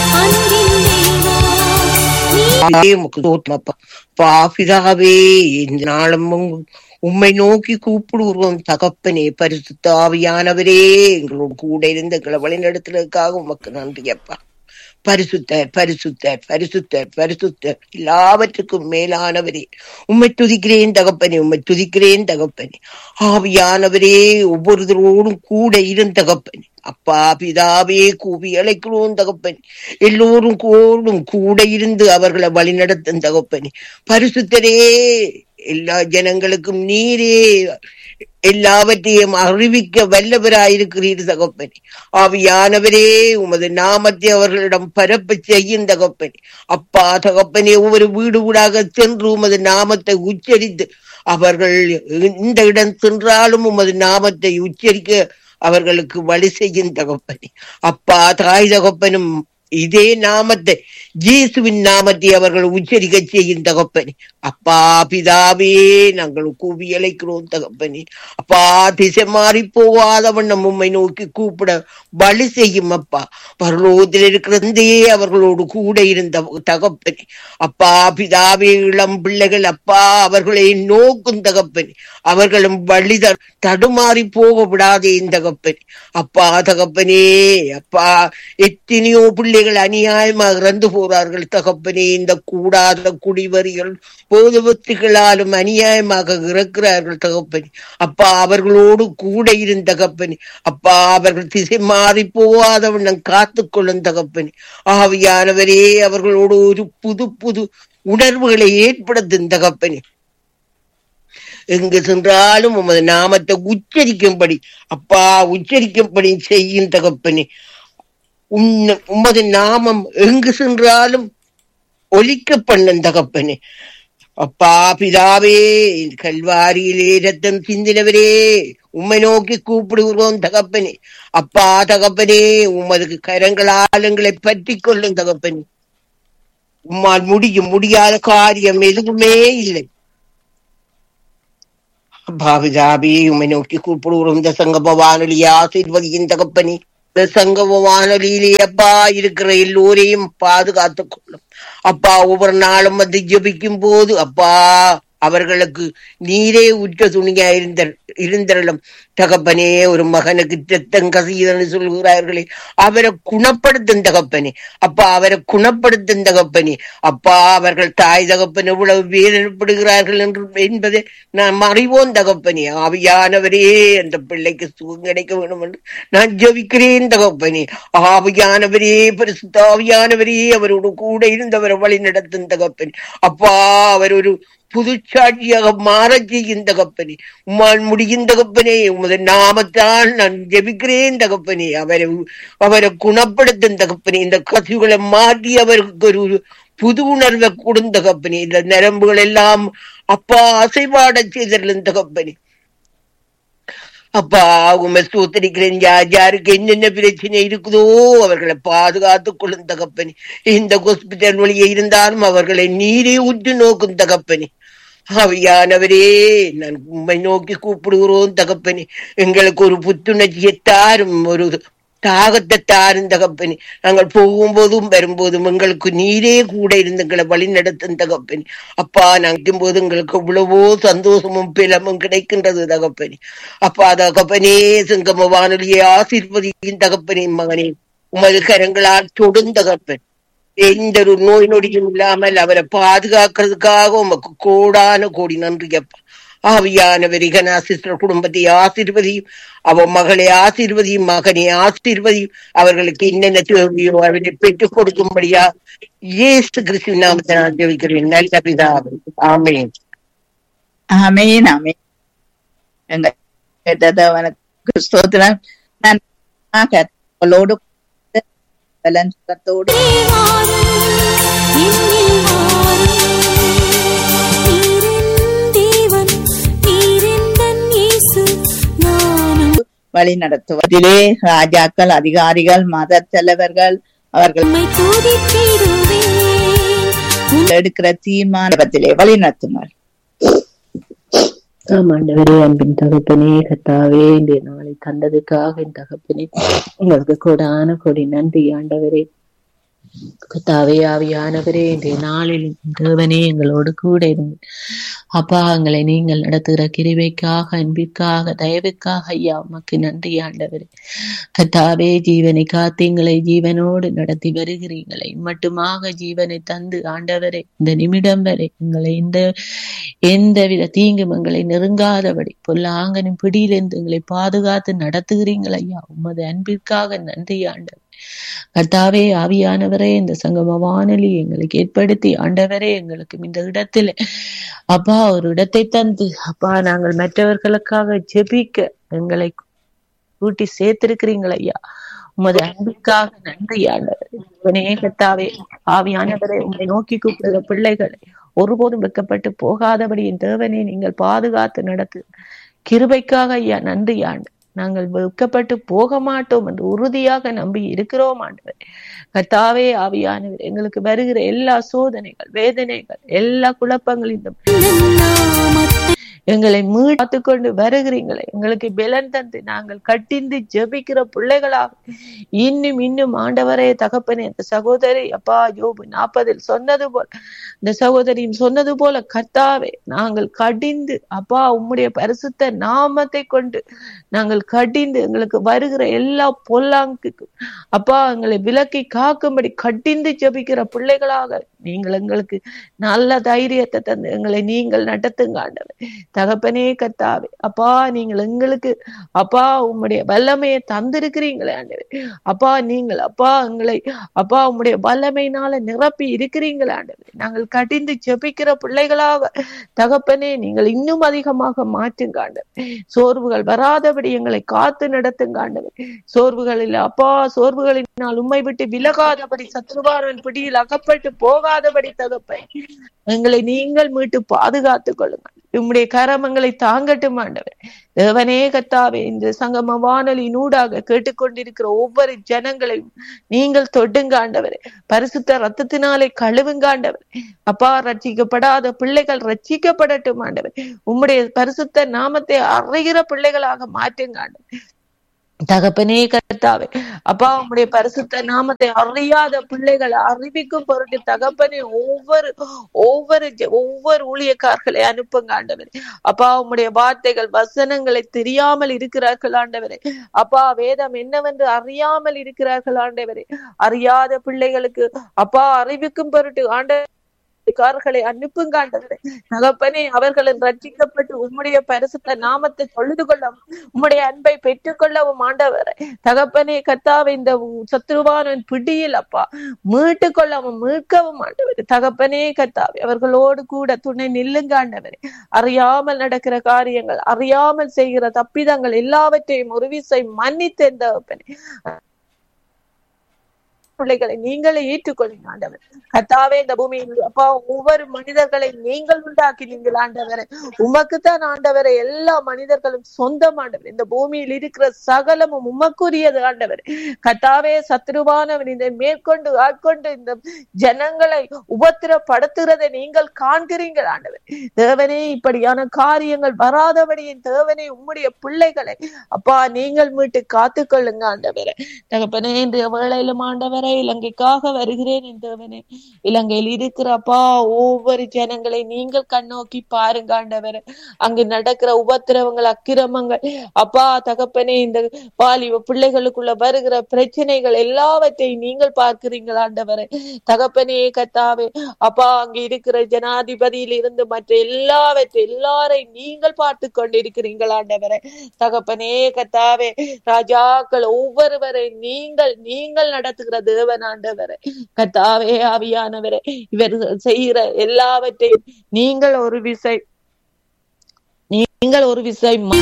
ஆவே, உமக்கு தோற்றமப்பா பா பிதாவே இந்த நாளும் உங்க- உம்மை நோக்கி கூப்பிடுவோம் தகப்பனே பரிசுத்த ஆவியானவரே எங்களோடு கூட இருந்து எங்களை வழிநடத்துறதுக்காக உமக்கு நன்றி அப்பா பரிசுத்தர் பரிசுத்தர் பரிசுத்தர் பரிசுத்தர் எல்லாவற்றுக்கும் மேலானவரே உம்மை துதிக்கிறேன் தகப்பனே உம்மை துதிக்கிறேன் தகப்பனே ஆவியானவரே ஒவ்வொருத்தரோடும் கூட இருந்த தகப்பனே அப்பா பிதாவே கூவி அழைக்கிறோம் தகப்பனே எல்லோரும் கூடும் கூட இருந்து அவர்களை வழிநடத்தும் தகப்பனே பரிசுத்தரே எல்லா ஜனங்களுக்கும் நீரே எல்லாவற்றையும் அறிவிக்க வல்லவராயிருக்கிறீர் தகப்பனே ஆவியானவரே உமது நாமத்தை அவர்களிடம் பரப்ப செய்யும் தகப்பனே அப்பா தகப்பனே ஒவ்வொரு வீடு வீடாக சென்று உமது நாமத்தை உச்சரித்து அவர்கள் இந்த இடம் சென்றாலும் உமது நாமத்தை உச்சரிக்க அவர்களுக்கு வழி செய்யும் தகப்பனே அப்பா தாய் தகப்பனும் இதே நாமத்தை இயேசுவின் நாமத்தை அவர்கள் உச்சரிக்க செய்யும் தகப்பனே அப்பா பிதாவே நாங்கள் கூவி அழைக்கிறோம் தகப்பனே அப்பா திசை மாறி போகாத வண்ணம் உம்மை நோக்கி கூப்பிட வழி செய்யும் அப்பா பரலோகத்தில் இருக்கிறதே அவர்களோடு கூட இருந்த தகப்பனே அப்பா பிதாவே இளம் பிள்ளைகள் அப்பா அவர்களை நோக்கும் தகப்பனே அவர்களும் வழி த- தடுமாறி போக விடாதே தகப்பனே அப்பா தகப்பனே அப்பா எத்தனையோ பிள்ளைகள் அநியாயமாக இறந்து போறார்கள் தகப்பனே இந்த கூடாத குடிவரிகள் போதுவத்துகளாலும் அநியாயமாக இறக்கிறார்கள் தகப்பனே அப்பா அவர்களோடு கூட இருந்த தகப்பனே அப்பா அவர்கள் திசை மாறி போகாத வண்ணம் காத்துக்கொள்ளும் தகப்பனே ஆவியானவரே அவர்களோடு ஒரு புது புது உணர்வுகளை ஏற்படுத்தும் தகப்பனே எங்கு சென்றாலும் உமது நாமத்தை உச்சரிக்கும்படி அப்பா உச்சரிக்கும்படி செய்யும் தகப்பனே உன்ன- உமது நாமம் எங்கு சென்றாலும் ஒலிக்க பண்ணும் தகப்பனே அப்பா பிதாவே கல்வாரியிலே ரத்தம் சிந்தினவரே உம்மை நோக்கி கூப்பிடுகிறோம் தகப்பனே அப்பா தகப்பனே உமது கரங்களால் எங்களை பற்றி கொள்ளும் தகப்பனே உம்மால் முடியும் முடியாத காரியம் எதுவுமே இல்லை பாவிதாபி உம்மை நோக்கி கூப்பிடுகிறோம் இந்த சங்கம வானொலியை ஆசீர்வதியின் தகப்பனே இந்த சங்கம வானொலியிலே அப்பா இருக்கிற எல்லோரையும் பாதுகாத்துக் கொள்ளும் அப்பா ஒவ்வொரு நாளும் வந்து ஜெபிக்கும் போது அப்பா அவர்களுக்கு நீரே உற்ற துணியா இருந்த இருந்தரலும் தகப்பனே ஒரு மகனுக்கு ரத்தம் கசியுதுன்னு சொல்கிறார்களே அவரை குணப்படுத்தும் தகப்பனே அப்பா அவரை குணப்படுத்தும் தகப்பனே அப்பா அவர்கள் தாய் தகப்பன் எவ்வளவு வேதனைப்படுகிறார்கள் என்று என்பதை நாம் அறிவோம் தகப்பனே ஆவியானவரே அந்த பிள்ளைக்கு சுகம் கிடைக்க வேண்டும் என்று நான் ஜெபிக்கிறேன் தகப்பனே ஆவியானவரே பரிசுத்த ஆவியானவரே அவரோடு கூட இருந்தவரை வழி நடத்தும் தகப்பனே அப்பா அவர் ஒரு புதுச்சாட்சியாக மாறச் செய்யும் தகப்பனே உம்மால் முடியும் தகப்பனே உமது நாமத்தால் நான் ஜெபிக்கிறேன் தகப்பனே அவரை அவரை குணப்படுத்தும் தகப்பனே இந்த கசிவுகளை மாற்றி அவருக்கு ஒரு ஒரு புது உணர்வை கொடுந்த தகப்பனே இந்த நரம்புகள் எல்லாம் அப்பா அசைவாடச் செய்தலும் தகப்பனே அப்பா உமை ஸ்தோத்திரிக்கிறேன் யார் யாருக்கு என்னென்ன பிரச்சனை இருக்குதோ அவர்களை பாதுகாத்துக் கொள்ளும் தகப்பனே இந்த ஹாஸ்பிட்டல் வழியே இருந்தாலும் அவர்களை நீரே உற்று நோக்கும் தகப்பனே ஆவியானவரே நான் உம்மை நோக்கி கூப்பிடுகிறோம் தகப்பனே எங்களுக்கு ஒரு புத்துணர்ச்சியை தாரும் ஒரு தாகத்தை தாரும் தகப்பனே நாங்கள் போகும்போதும் வரும்போதும் எங்களுக்கு நீரே கூட இருந்து எங்களை வழி நடத்தும் தகப்பனே அப்பா நினைக்கும் போது எங்களுக்கு இவ்வளவோ சந்தோஷமும் பிலமும் கிடைக்கின்றது தகப்பனே அப்பா தகப்பனே சிங்கம வானொலியை ஆசீர்வதியின் தகப்பனே மகனே உமது கரங்களால் தொடும் தகப்பன் எந்த ஒரு நோய் நொடியும் இல்லாமல் அவரை பாதுகாக்கிறதுக்காக உமக்கு கோடான கோடி நன்றி அப்பா ஆவியானவர் இகனா சிஸ்டர் குடும்பத்தை ஆசீர்வதியும் அவ மகளை ஆசீர்வதியும் மகனை ஆசீர்வதியும் அவர்களுக்கு என்னென்ன தேவையோ அவரை பெற்றுக் கொடுக்கும்படியா இயேசு கிறிஸ்து நாமத்தை நான் ஜெபிக்கிறேன் நல்ல பிதாவே ஆமென் ஆமேன் ஆமேன் எங்க கேட்டதவனுக்கு ஸ்தோத்திரம் நான் கத்தோடு பலன் சுகத்தோடு வழி நடத்துவதிலே ராஜாக்கள் அதிகாரிகள் மத தலைவர்கள் அவர்கள் எடுக்கிற தீர்மானத்திலே வழி நடத்துனார் ஆமாண்டவரே அன்பின் தகப்பனே கத்தாவே இந்த நாளை தந்ததுக்காக என் தகப்பனே உங்களுக்கு கொடான கொடி நன்றி ஆண்டவரே கத்தாவே ஆவியானவரே இந்த நாளில் தேவனே எங்களோடு கூட இருந்து அப்பா எங்களை நீங்கள் நடத்துகிற கிருபைக்காக அன்பிற்காக தயவுக்காக ஐயா உமக்கு நன்றி ஆண்டவரே கத்தாவே ஜீவனை காத்து எங்களை ஜீவனோடு நடத்தி வருகிறீங்களை மட்டுமாக ஜீவனை தந்து ஆண்டவரே இந்த நிமிடம் வரை எங்களை இந்த எந்தவித தீங்கும் எங்களை நெருங்காதபடி பொல்லாங்கனின் பிடியிலிருந்து எங்களை பாதுகாத்து நடத்துகிறீங்கள் ஐயா உமது அன்பிற்காக நன்றி ஆண்டவர் கர்த்தாவே ஆவியானவரே இந்த சங்கம வானொலி எங்களுக்கு ஏற்படுத்தி ஆண்டவரே எங்களுக்கு இந்த இடத்துல அப்பா ஒரு இடத்தை தந்து அப்பா நாங்கள் மற்றவர்களுக்காக ஜெபிக்க எங்களை கூட்டி சேர்த்திருக்கிறீங்கள் ஐயா உமது அன்புக்காக நன்றி ஆண்டவரே கர்த்தாவே ஆவியானவரே உங்களை நோக்கி கூப்பிடுற பிள்ளைகளை ஒருபோதும் வெக்கப்பட்டு போகாதபடி என் தேவனே நீங்கள் பாதுகாத்து நடத்து கிருபைக்காக ஐயா நன்றி ஆண்டு நாங்கள் வெட்கப்பட்டு போக மாட்டோம் என்று உறுதியாக நம்பி இருக்கிறோம் ஆண்டவர் கத்தாவே ஆவியானவர் எங்களுக்கு வருகிற எல்லா சோதனைகள் வேதனைகள் எல்லா குழப்பங்களிலும் எங்களை மீட்டு கொண்டு வருகிறீங்களே எங்களுக்கு பலன் தந்து நாங்கள் கட்டிந்து ஜெபிக்கிற பிள்ளைகளாக இன்னும் இன்னும் ஆண்டவரே தகப்பனே அந்த சகோதரி அப்பா யோபு நாற்பதில் சொன்னது போல இந்த சகோதரியும் சொன்னது போல கர்த்தாவே நாங்கள் கடிந்து அப்பா உம்முடைய பரிசுத்த நாமத்தை கொண்டு நாங்கள் கடிந்து எங்களுக்கு வருகிற எல்லா பொல்லாங்குக்கும் அப்பா எங்களை விலக்கி காக்கும்படி கடிந்து ஜெபிக்கிற பிள்ளைகளாக நீங்கள் எங்களுக்கு நல்ல தைரியத்தை தந்து எங்களை நீங்கள் நடத்துங்க ஆண்டவர் தகப்பனே கத்தாவே அப்பா நீங்கள் எங்களுக்கு அப்பா உம்முடைய வல்லமையை தந்திருக்கிறீங்களே ஆண்டவர் அப்பா நீங்கள் அப்பா எங்களை அப்பா உம்முடைய வல்லமையினால நிரப்பி இருக்கிறீங்களே ஆண்டவர் நாங்கள் கடிந்து ஜெபிக்கிற பிள்ளைகளாக தகப்பனே நீங்கள் இன்னும் அதிகமாக மாற்றுங்க ஆண்டவர் சோர்வுகள் வராதபடி எங்களை காத்து நடத்துங்க ஆண்டவர் சோர்வுகளில் அப்பா சோர்வுகளினால் உண்மை விட்டு விலகாதபடி சத்ருவாரன் பிடியில் அகப்பட்டு போகாதபடி தகப்பை எங்களை நீங்கள் மீட்டு பாதுகாத்துக் கொள்ளுங்கள் உம்முடைய கரமங்களை தாங்கட்டும் ஆண்டவர் தேவனே கத்தாவே இந்த சங்கம வானொலி நூடாக கேட்டுக்கொண்டிருக்கிற ஒவ்வொரு ஜனங்களையும் நீங்கள் தொடுங்க ஆண்டவரே பரிசுத்த ரத்தத்தினாலே கழுவுங்க ஆண்டவர் அப்பா ரட்சிக்கப்படாத பிள்ளைகள் ரட்சிக்கப்படட்டும் ஆண்டவர் உம்முடைய பரிசுத்த நாமத்தை அறிகிற பிள்ளைகளாக மாற்றுங்க ஆண்டவர் தகப்பனே கர்த்தாவே அப்பா உம்முடைய பரிசுத்த நாமத்தை அறியாத பிள்ளைகள் அறிவிக்கும் பொருட்டு தகப்பனே ஒவ்வொரு ஒவ்வொரு ஜ- ஒவ்வொரு ஊழியக்காரர்களை அனுப்புங்க ஆண்டவரே அப்பா உம்முடைய வார்த்தைகள் வசனங்களை தெரியாமல் இருக்கிறார்கள் ஆண்டவரே அப்பா வேதம் என்னவென்று அறியாமல் இருக்கிறார்கள் ஆண்டவரே அறியாத பிள்ளைகளுக்கு அப்பா அறிவிக்கும் பொருட்டு ஆண்ட கார்களை அனுப்புங்க ஆண்டவரே தகப்பனே அவர்களும் ரட்சிக்கப்பட்டு உம்முடைய பரிசுத்த நாமத்தை தொழுது கொள்ளவும் உம்முடைய அன்பை பெற்றுக்கொள்ளவும் ஆண்டவரே தகப்பனே கத்தாவை இந்த சத்ருவானின் பிடியில் அப்பா மீட்டு கொள்ளவும் மீட்கவும் ஆண்டவரே தகப்பனே கத்தாவே அவர்களோடு கூட துணை நில்லுங்க ஆண்டவரே அறியாமல் நடக்கிற காரியங்கள் அறியாமல் செய்கிற தப்பிதங்கள் எல்லாவற்றையும் ஒரு விசை மன்னித்து தகப்பனே பிள்ளைகளை நீங்களே ஏற்றுக்கொள்ளுங்க ஆண்டவர் கத்தாவே இந்த பூமியில் அப்பா ஒவ்வொரு மனிதர்களை நீங்கள் உண்டாக்கி நீங்கள் ஆண்டவரை உமக்குத்தான் ஆண்டவரை எல்லா மனிதர்களும் சொந்தம் ஆண்டவர் இந்த பூமியில் இருக்கிற சகலமும் உமக்குரியது ஆண்டவர் கத்தாவே சத்ருவானவன் இதை மேற்கொண்டு ஆட்கொண்டு இந்த ஜனங்களை உபத்திரப்படுத்துகிறதை நீங்கள் காண்கிறீர்கள் ஆண்டவர் தேவனே இப்படியான காரியங்கள் வராதபடி என் தேவனே உம்முடைய பிள்ளைகளை அப்பா நீங்கள் மீட்டு காத்துக்கொள்ளுங்க ஆண்டவரை தகப்பனே இன்றைய வேளையிலும் ஆண்டவரை இலங்கைக்காக வருகிறேன் என் தேவனே இலங்கையில் இருக்கிற அப்பா ஒவ்வொரு ஜனங்களை நீங்கள் கண்ணோக்கி பாருங்க ஆண்டவரை அங்கு நடக்கிற உபத்திரவங்கள் அக்கிரமங்கள் அப்பா தகப்பனே இந்த வாலிப பிள்ளைகளுக்குள்ள வருகிற பிரச்சனைகள் எல்லாவற்றையும் நீங்கள் பார்க்கிறீங்கள் ஆண்டவரை தகப்பனே கத்தாவே அப்பா அங்க இருக்கிற ஜனாதிபதியில் இருந்து மற்ற எல்லாவற்றை எல்லாரையும் நீங்கள் பார்த்து கொண்டிருக்கிறீர்கள் ஆண்டவரை தகப்பனே கத்தாவே ராஜாக்கள் ஒவ்வொருவரை நீங்கள் நீங்கள் நடத்துகிற தேவன் ஆண்டவரை கத்தாவே ஆவியானவரை இவர் செய்கிற எல்லாவற்றையும் நீங்கள் ஒரு விசை நீங்கள் ஒரு விசை ம-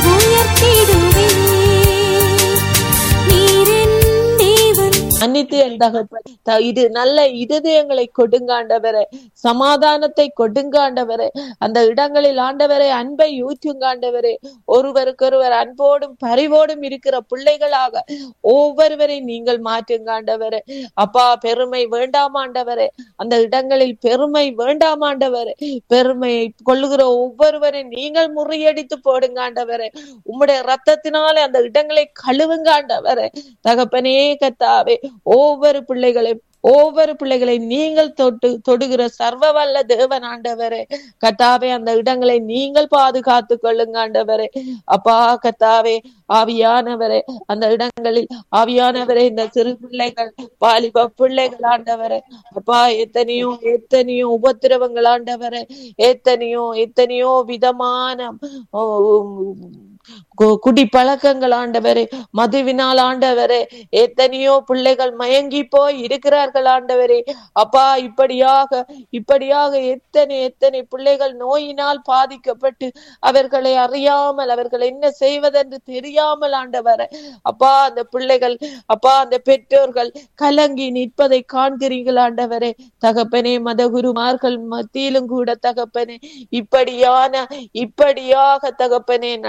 மன்னித்து என் தகப்பன் த- இது நல்ல இருதயங்களை கொடுங்க ஆண்டவரே சமாதானத்தை கொடுங்க ஆண்டவரே அந்த இடங்களில் ஆண்டவரே அன்பை ஊற்றுங்க ஆண்டவரே ஒருவருக்கொருவர் அன்போடும் பரிவோடும் இருக்கிற பிள்ளைகளாக ஒவ்வொருவரை நீங்கள் மாற்றுங்க ஆண்டவரே அப்பா பெருமை வேண்டாம் ஆண்டவரே அந்த இடங்களில் பெருமை வேண்டாம் ஆண்டவரே பெருமையை கொள்ளுகிற ஒவ்வொருவரை நீங்கள் முறியடித்து போடுங்க ஆண்டவரே உம்முடைய ரத்தத்தினாலே அந்த இடங்களை கழுவுங்க ஆண்டவரே தகப்பனே கத்தாவே ஒவ்வொரு பிள்ளைகளையும் ஒவ்வொரு பிள்ளைகளை நீங்கள் தொட்டு தொடுகிற சர்வ வல்ல தேவன் ஆண்டவரே கத்தாவே அந்த இடங்களை நீங்கள் பாதுகாத்து கொள்ளுங்க ஆண்டவரே அப்பா கத்தாவே ஆவியானவரே அந்த இடங்களில் ஆவியானவரே இந்த சிறு பிள்ளைகள் வாலிப பிள்ளைகள் ஆண்டவரே அப்பா எத்தனையோ எத்தனையோ உபத்திரவங்கள் ஆண்டவரே எத்தனையோ எத்தனையோ விதமான ஓ, கு- குடி பழக்கங்கள் ஆண்டவரே மதுவினால் ஆண்டவரே எத்தனையோ பிள்ளைகள் மயங்கி போய் இருக்கிறார்கள் ஆண்டவரே அப்பா இப்படியாக இப்படியாக எத்தனை எத்தனை பிள்ளைகள் நோயினால் பாதிக்கப்பட்டு அவர்களை அறியாமல் அவர்கள் என்ன செய்வதென்று தெரியாமல் ஆண்டவரே அப்பா அந்த பிள்ளைகள் அப்பா அந்த பெற்றோர்கள் கலங்கி நிற்பதை காண்கிறீர்கள் ஆண்டவரே தகப்பனே மதகுருமார்கள் மத்தியிலும் கூட தகப்பனே இப்படியான இப்படியாக தகப்பனே நடக்கிறதை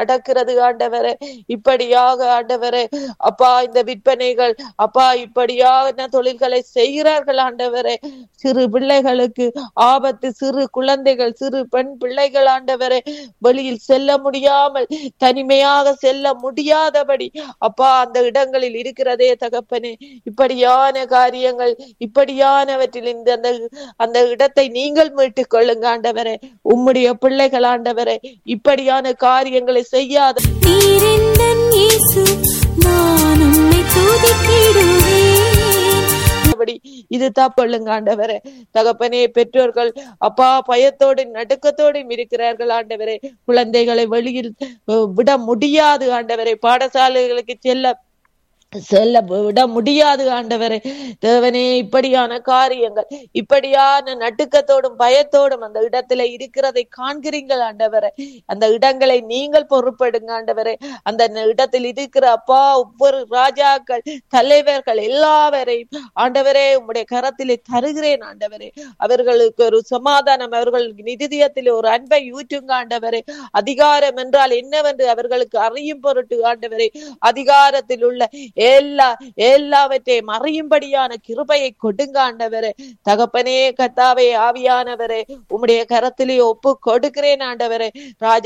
இருக்கிறது ஆண்டவரே இப்படியாக ஆண்டவரே அப்பா இந்த விற்பனைகள் அப்பா இப்படியான தொழில்களை செய்கிறார்கள் ஆண்டவரே சிறு பிள்ளைகளுக்கு ஆபத்து சிறு குழந்தைகள் சிறு பெண் பிள்ளைகள் ஆண்டவரே வெளியில் செல்ல முடியாமல் தனிமையாக செல்ல முடியாதபடி அப்பா அந்த இடங்களில் இருக்கிறதே தகப்பனே இப்படியான காரியங்கள் இப்படியானவற்றில் இந்த அந்த அந்த இடத்தை நீங்கள் மீட்டுக் கொள்ளுங்க ஆண்டவரே உம்முடைய பிள்ளைகள் ஆண்டவரே இப்படியான காரியங்களை செய்யாத நீரெந்தன் இயேசு நான் உம்மை துதித்திடுவேன் படி இது தப்பள்ளுங்க ஆண்டவரே தகப்பனே பெற்றோர்கள் அப்பா பயத்தோடும் நடுக்கத்தோடும் இருக்கிறார்கள் ஆண்டவரே குழந்தைகளை வெளியில் அஹ், விட முடியாது ஆண்டவரே பாடசாலைகளுக்கு செல்ல செல்ல விட முடியாது ஆண்டவரே தேவனே இப்படியான காரியங்கள் இப்படியான நட்டுக்கத்தோடும் பயத்தோடும் அந்த இடத்துல இருக்கிறதை காண்கிறீங்கள் ஆண்டவரே அந்த இடங்களை நீங்கள் பொறுப்படுங்க ஆண்டவரே அந்த ந- இடத்தில் இருக்கிற அப்பா ஒவ்வொரு ராஜாக்கள் தலைவர்கள் எல்லாவரையும் ஆண்டவரே உம்முடைய கரத்திலே தருகிறேன் ஆண்டவரே அவர்களுக்கு ஒரு சமாதானம் அவர்கள் நிதியத்தில் ஒரு அன்பை ஊற்றுங்க ஆண்டவரே அதிகாரம் என்றால் என்னவென்று அவர்களுக்கு அறியும் பொருட்டு ஆண்டவரே அதிகாரத்தில் உள்ள எல்லா எல்லாவற்றையும் அறியும்படியான கிருபையை கொடுங்க ஆண்டவரே தகப்பனே கத்தாவே ஆவியானவரே உம்முடைய கரத்திலே ஒப்பு கொடுக்கிறேன் ஆண்டவரே ராஜா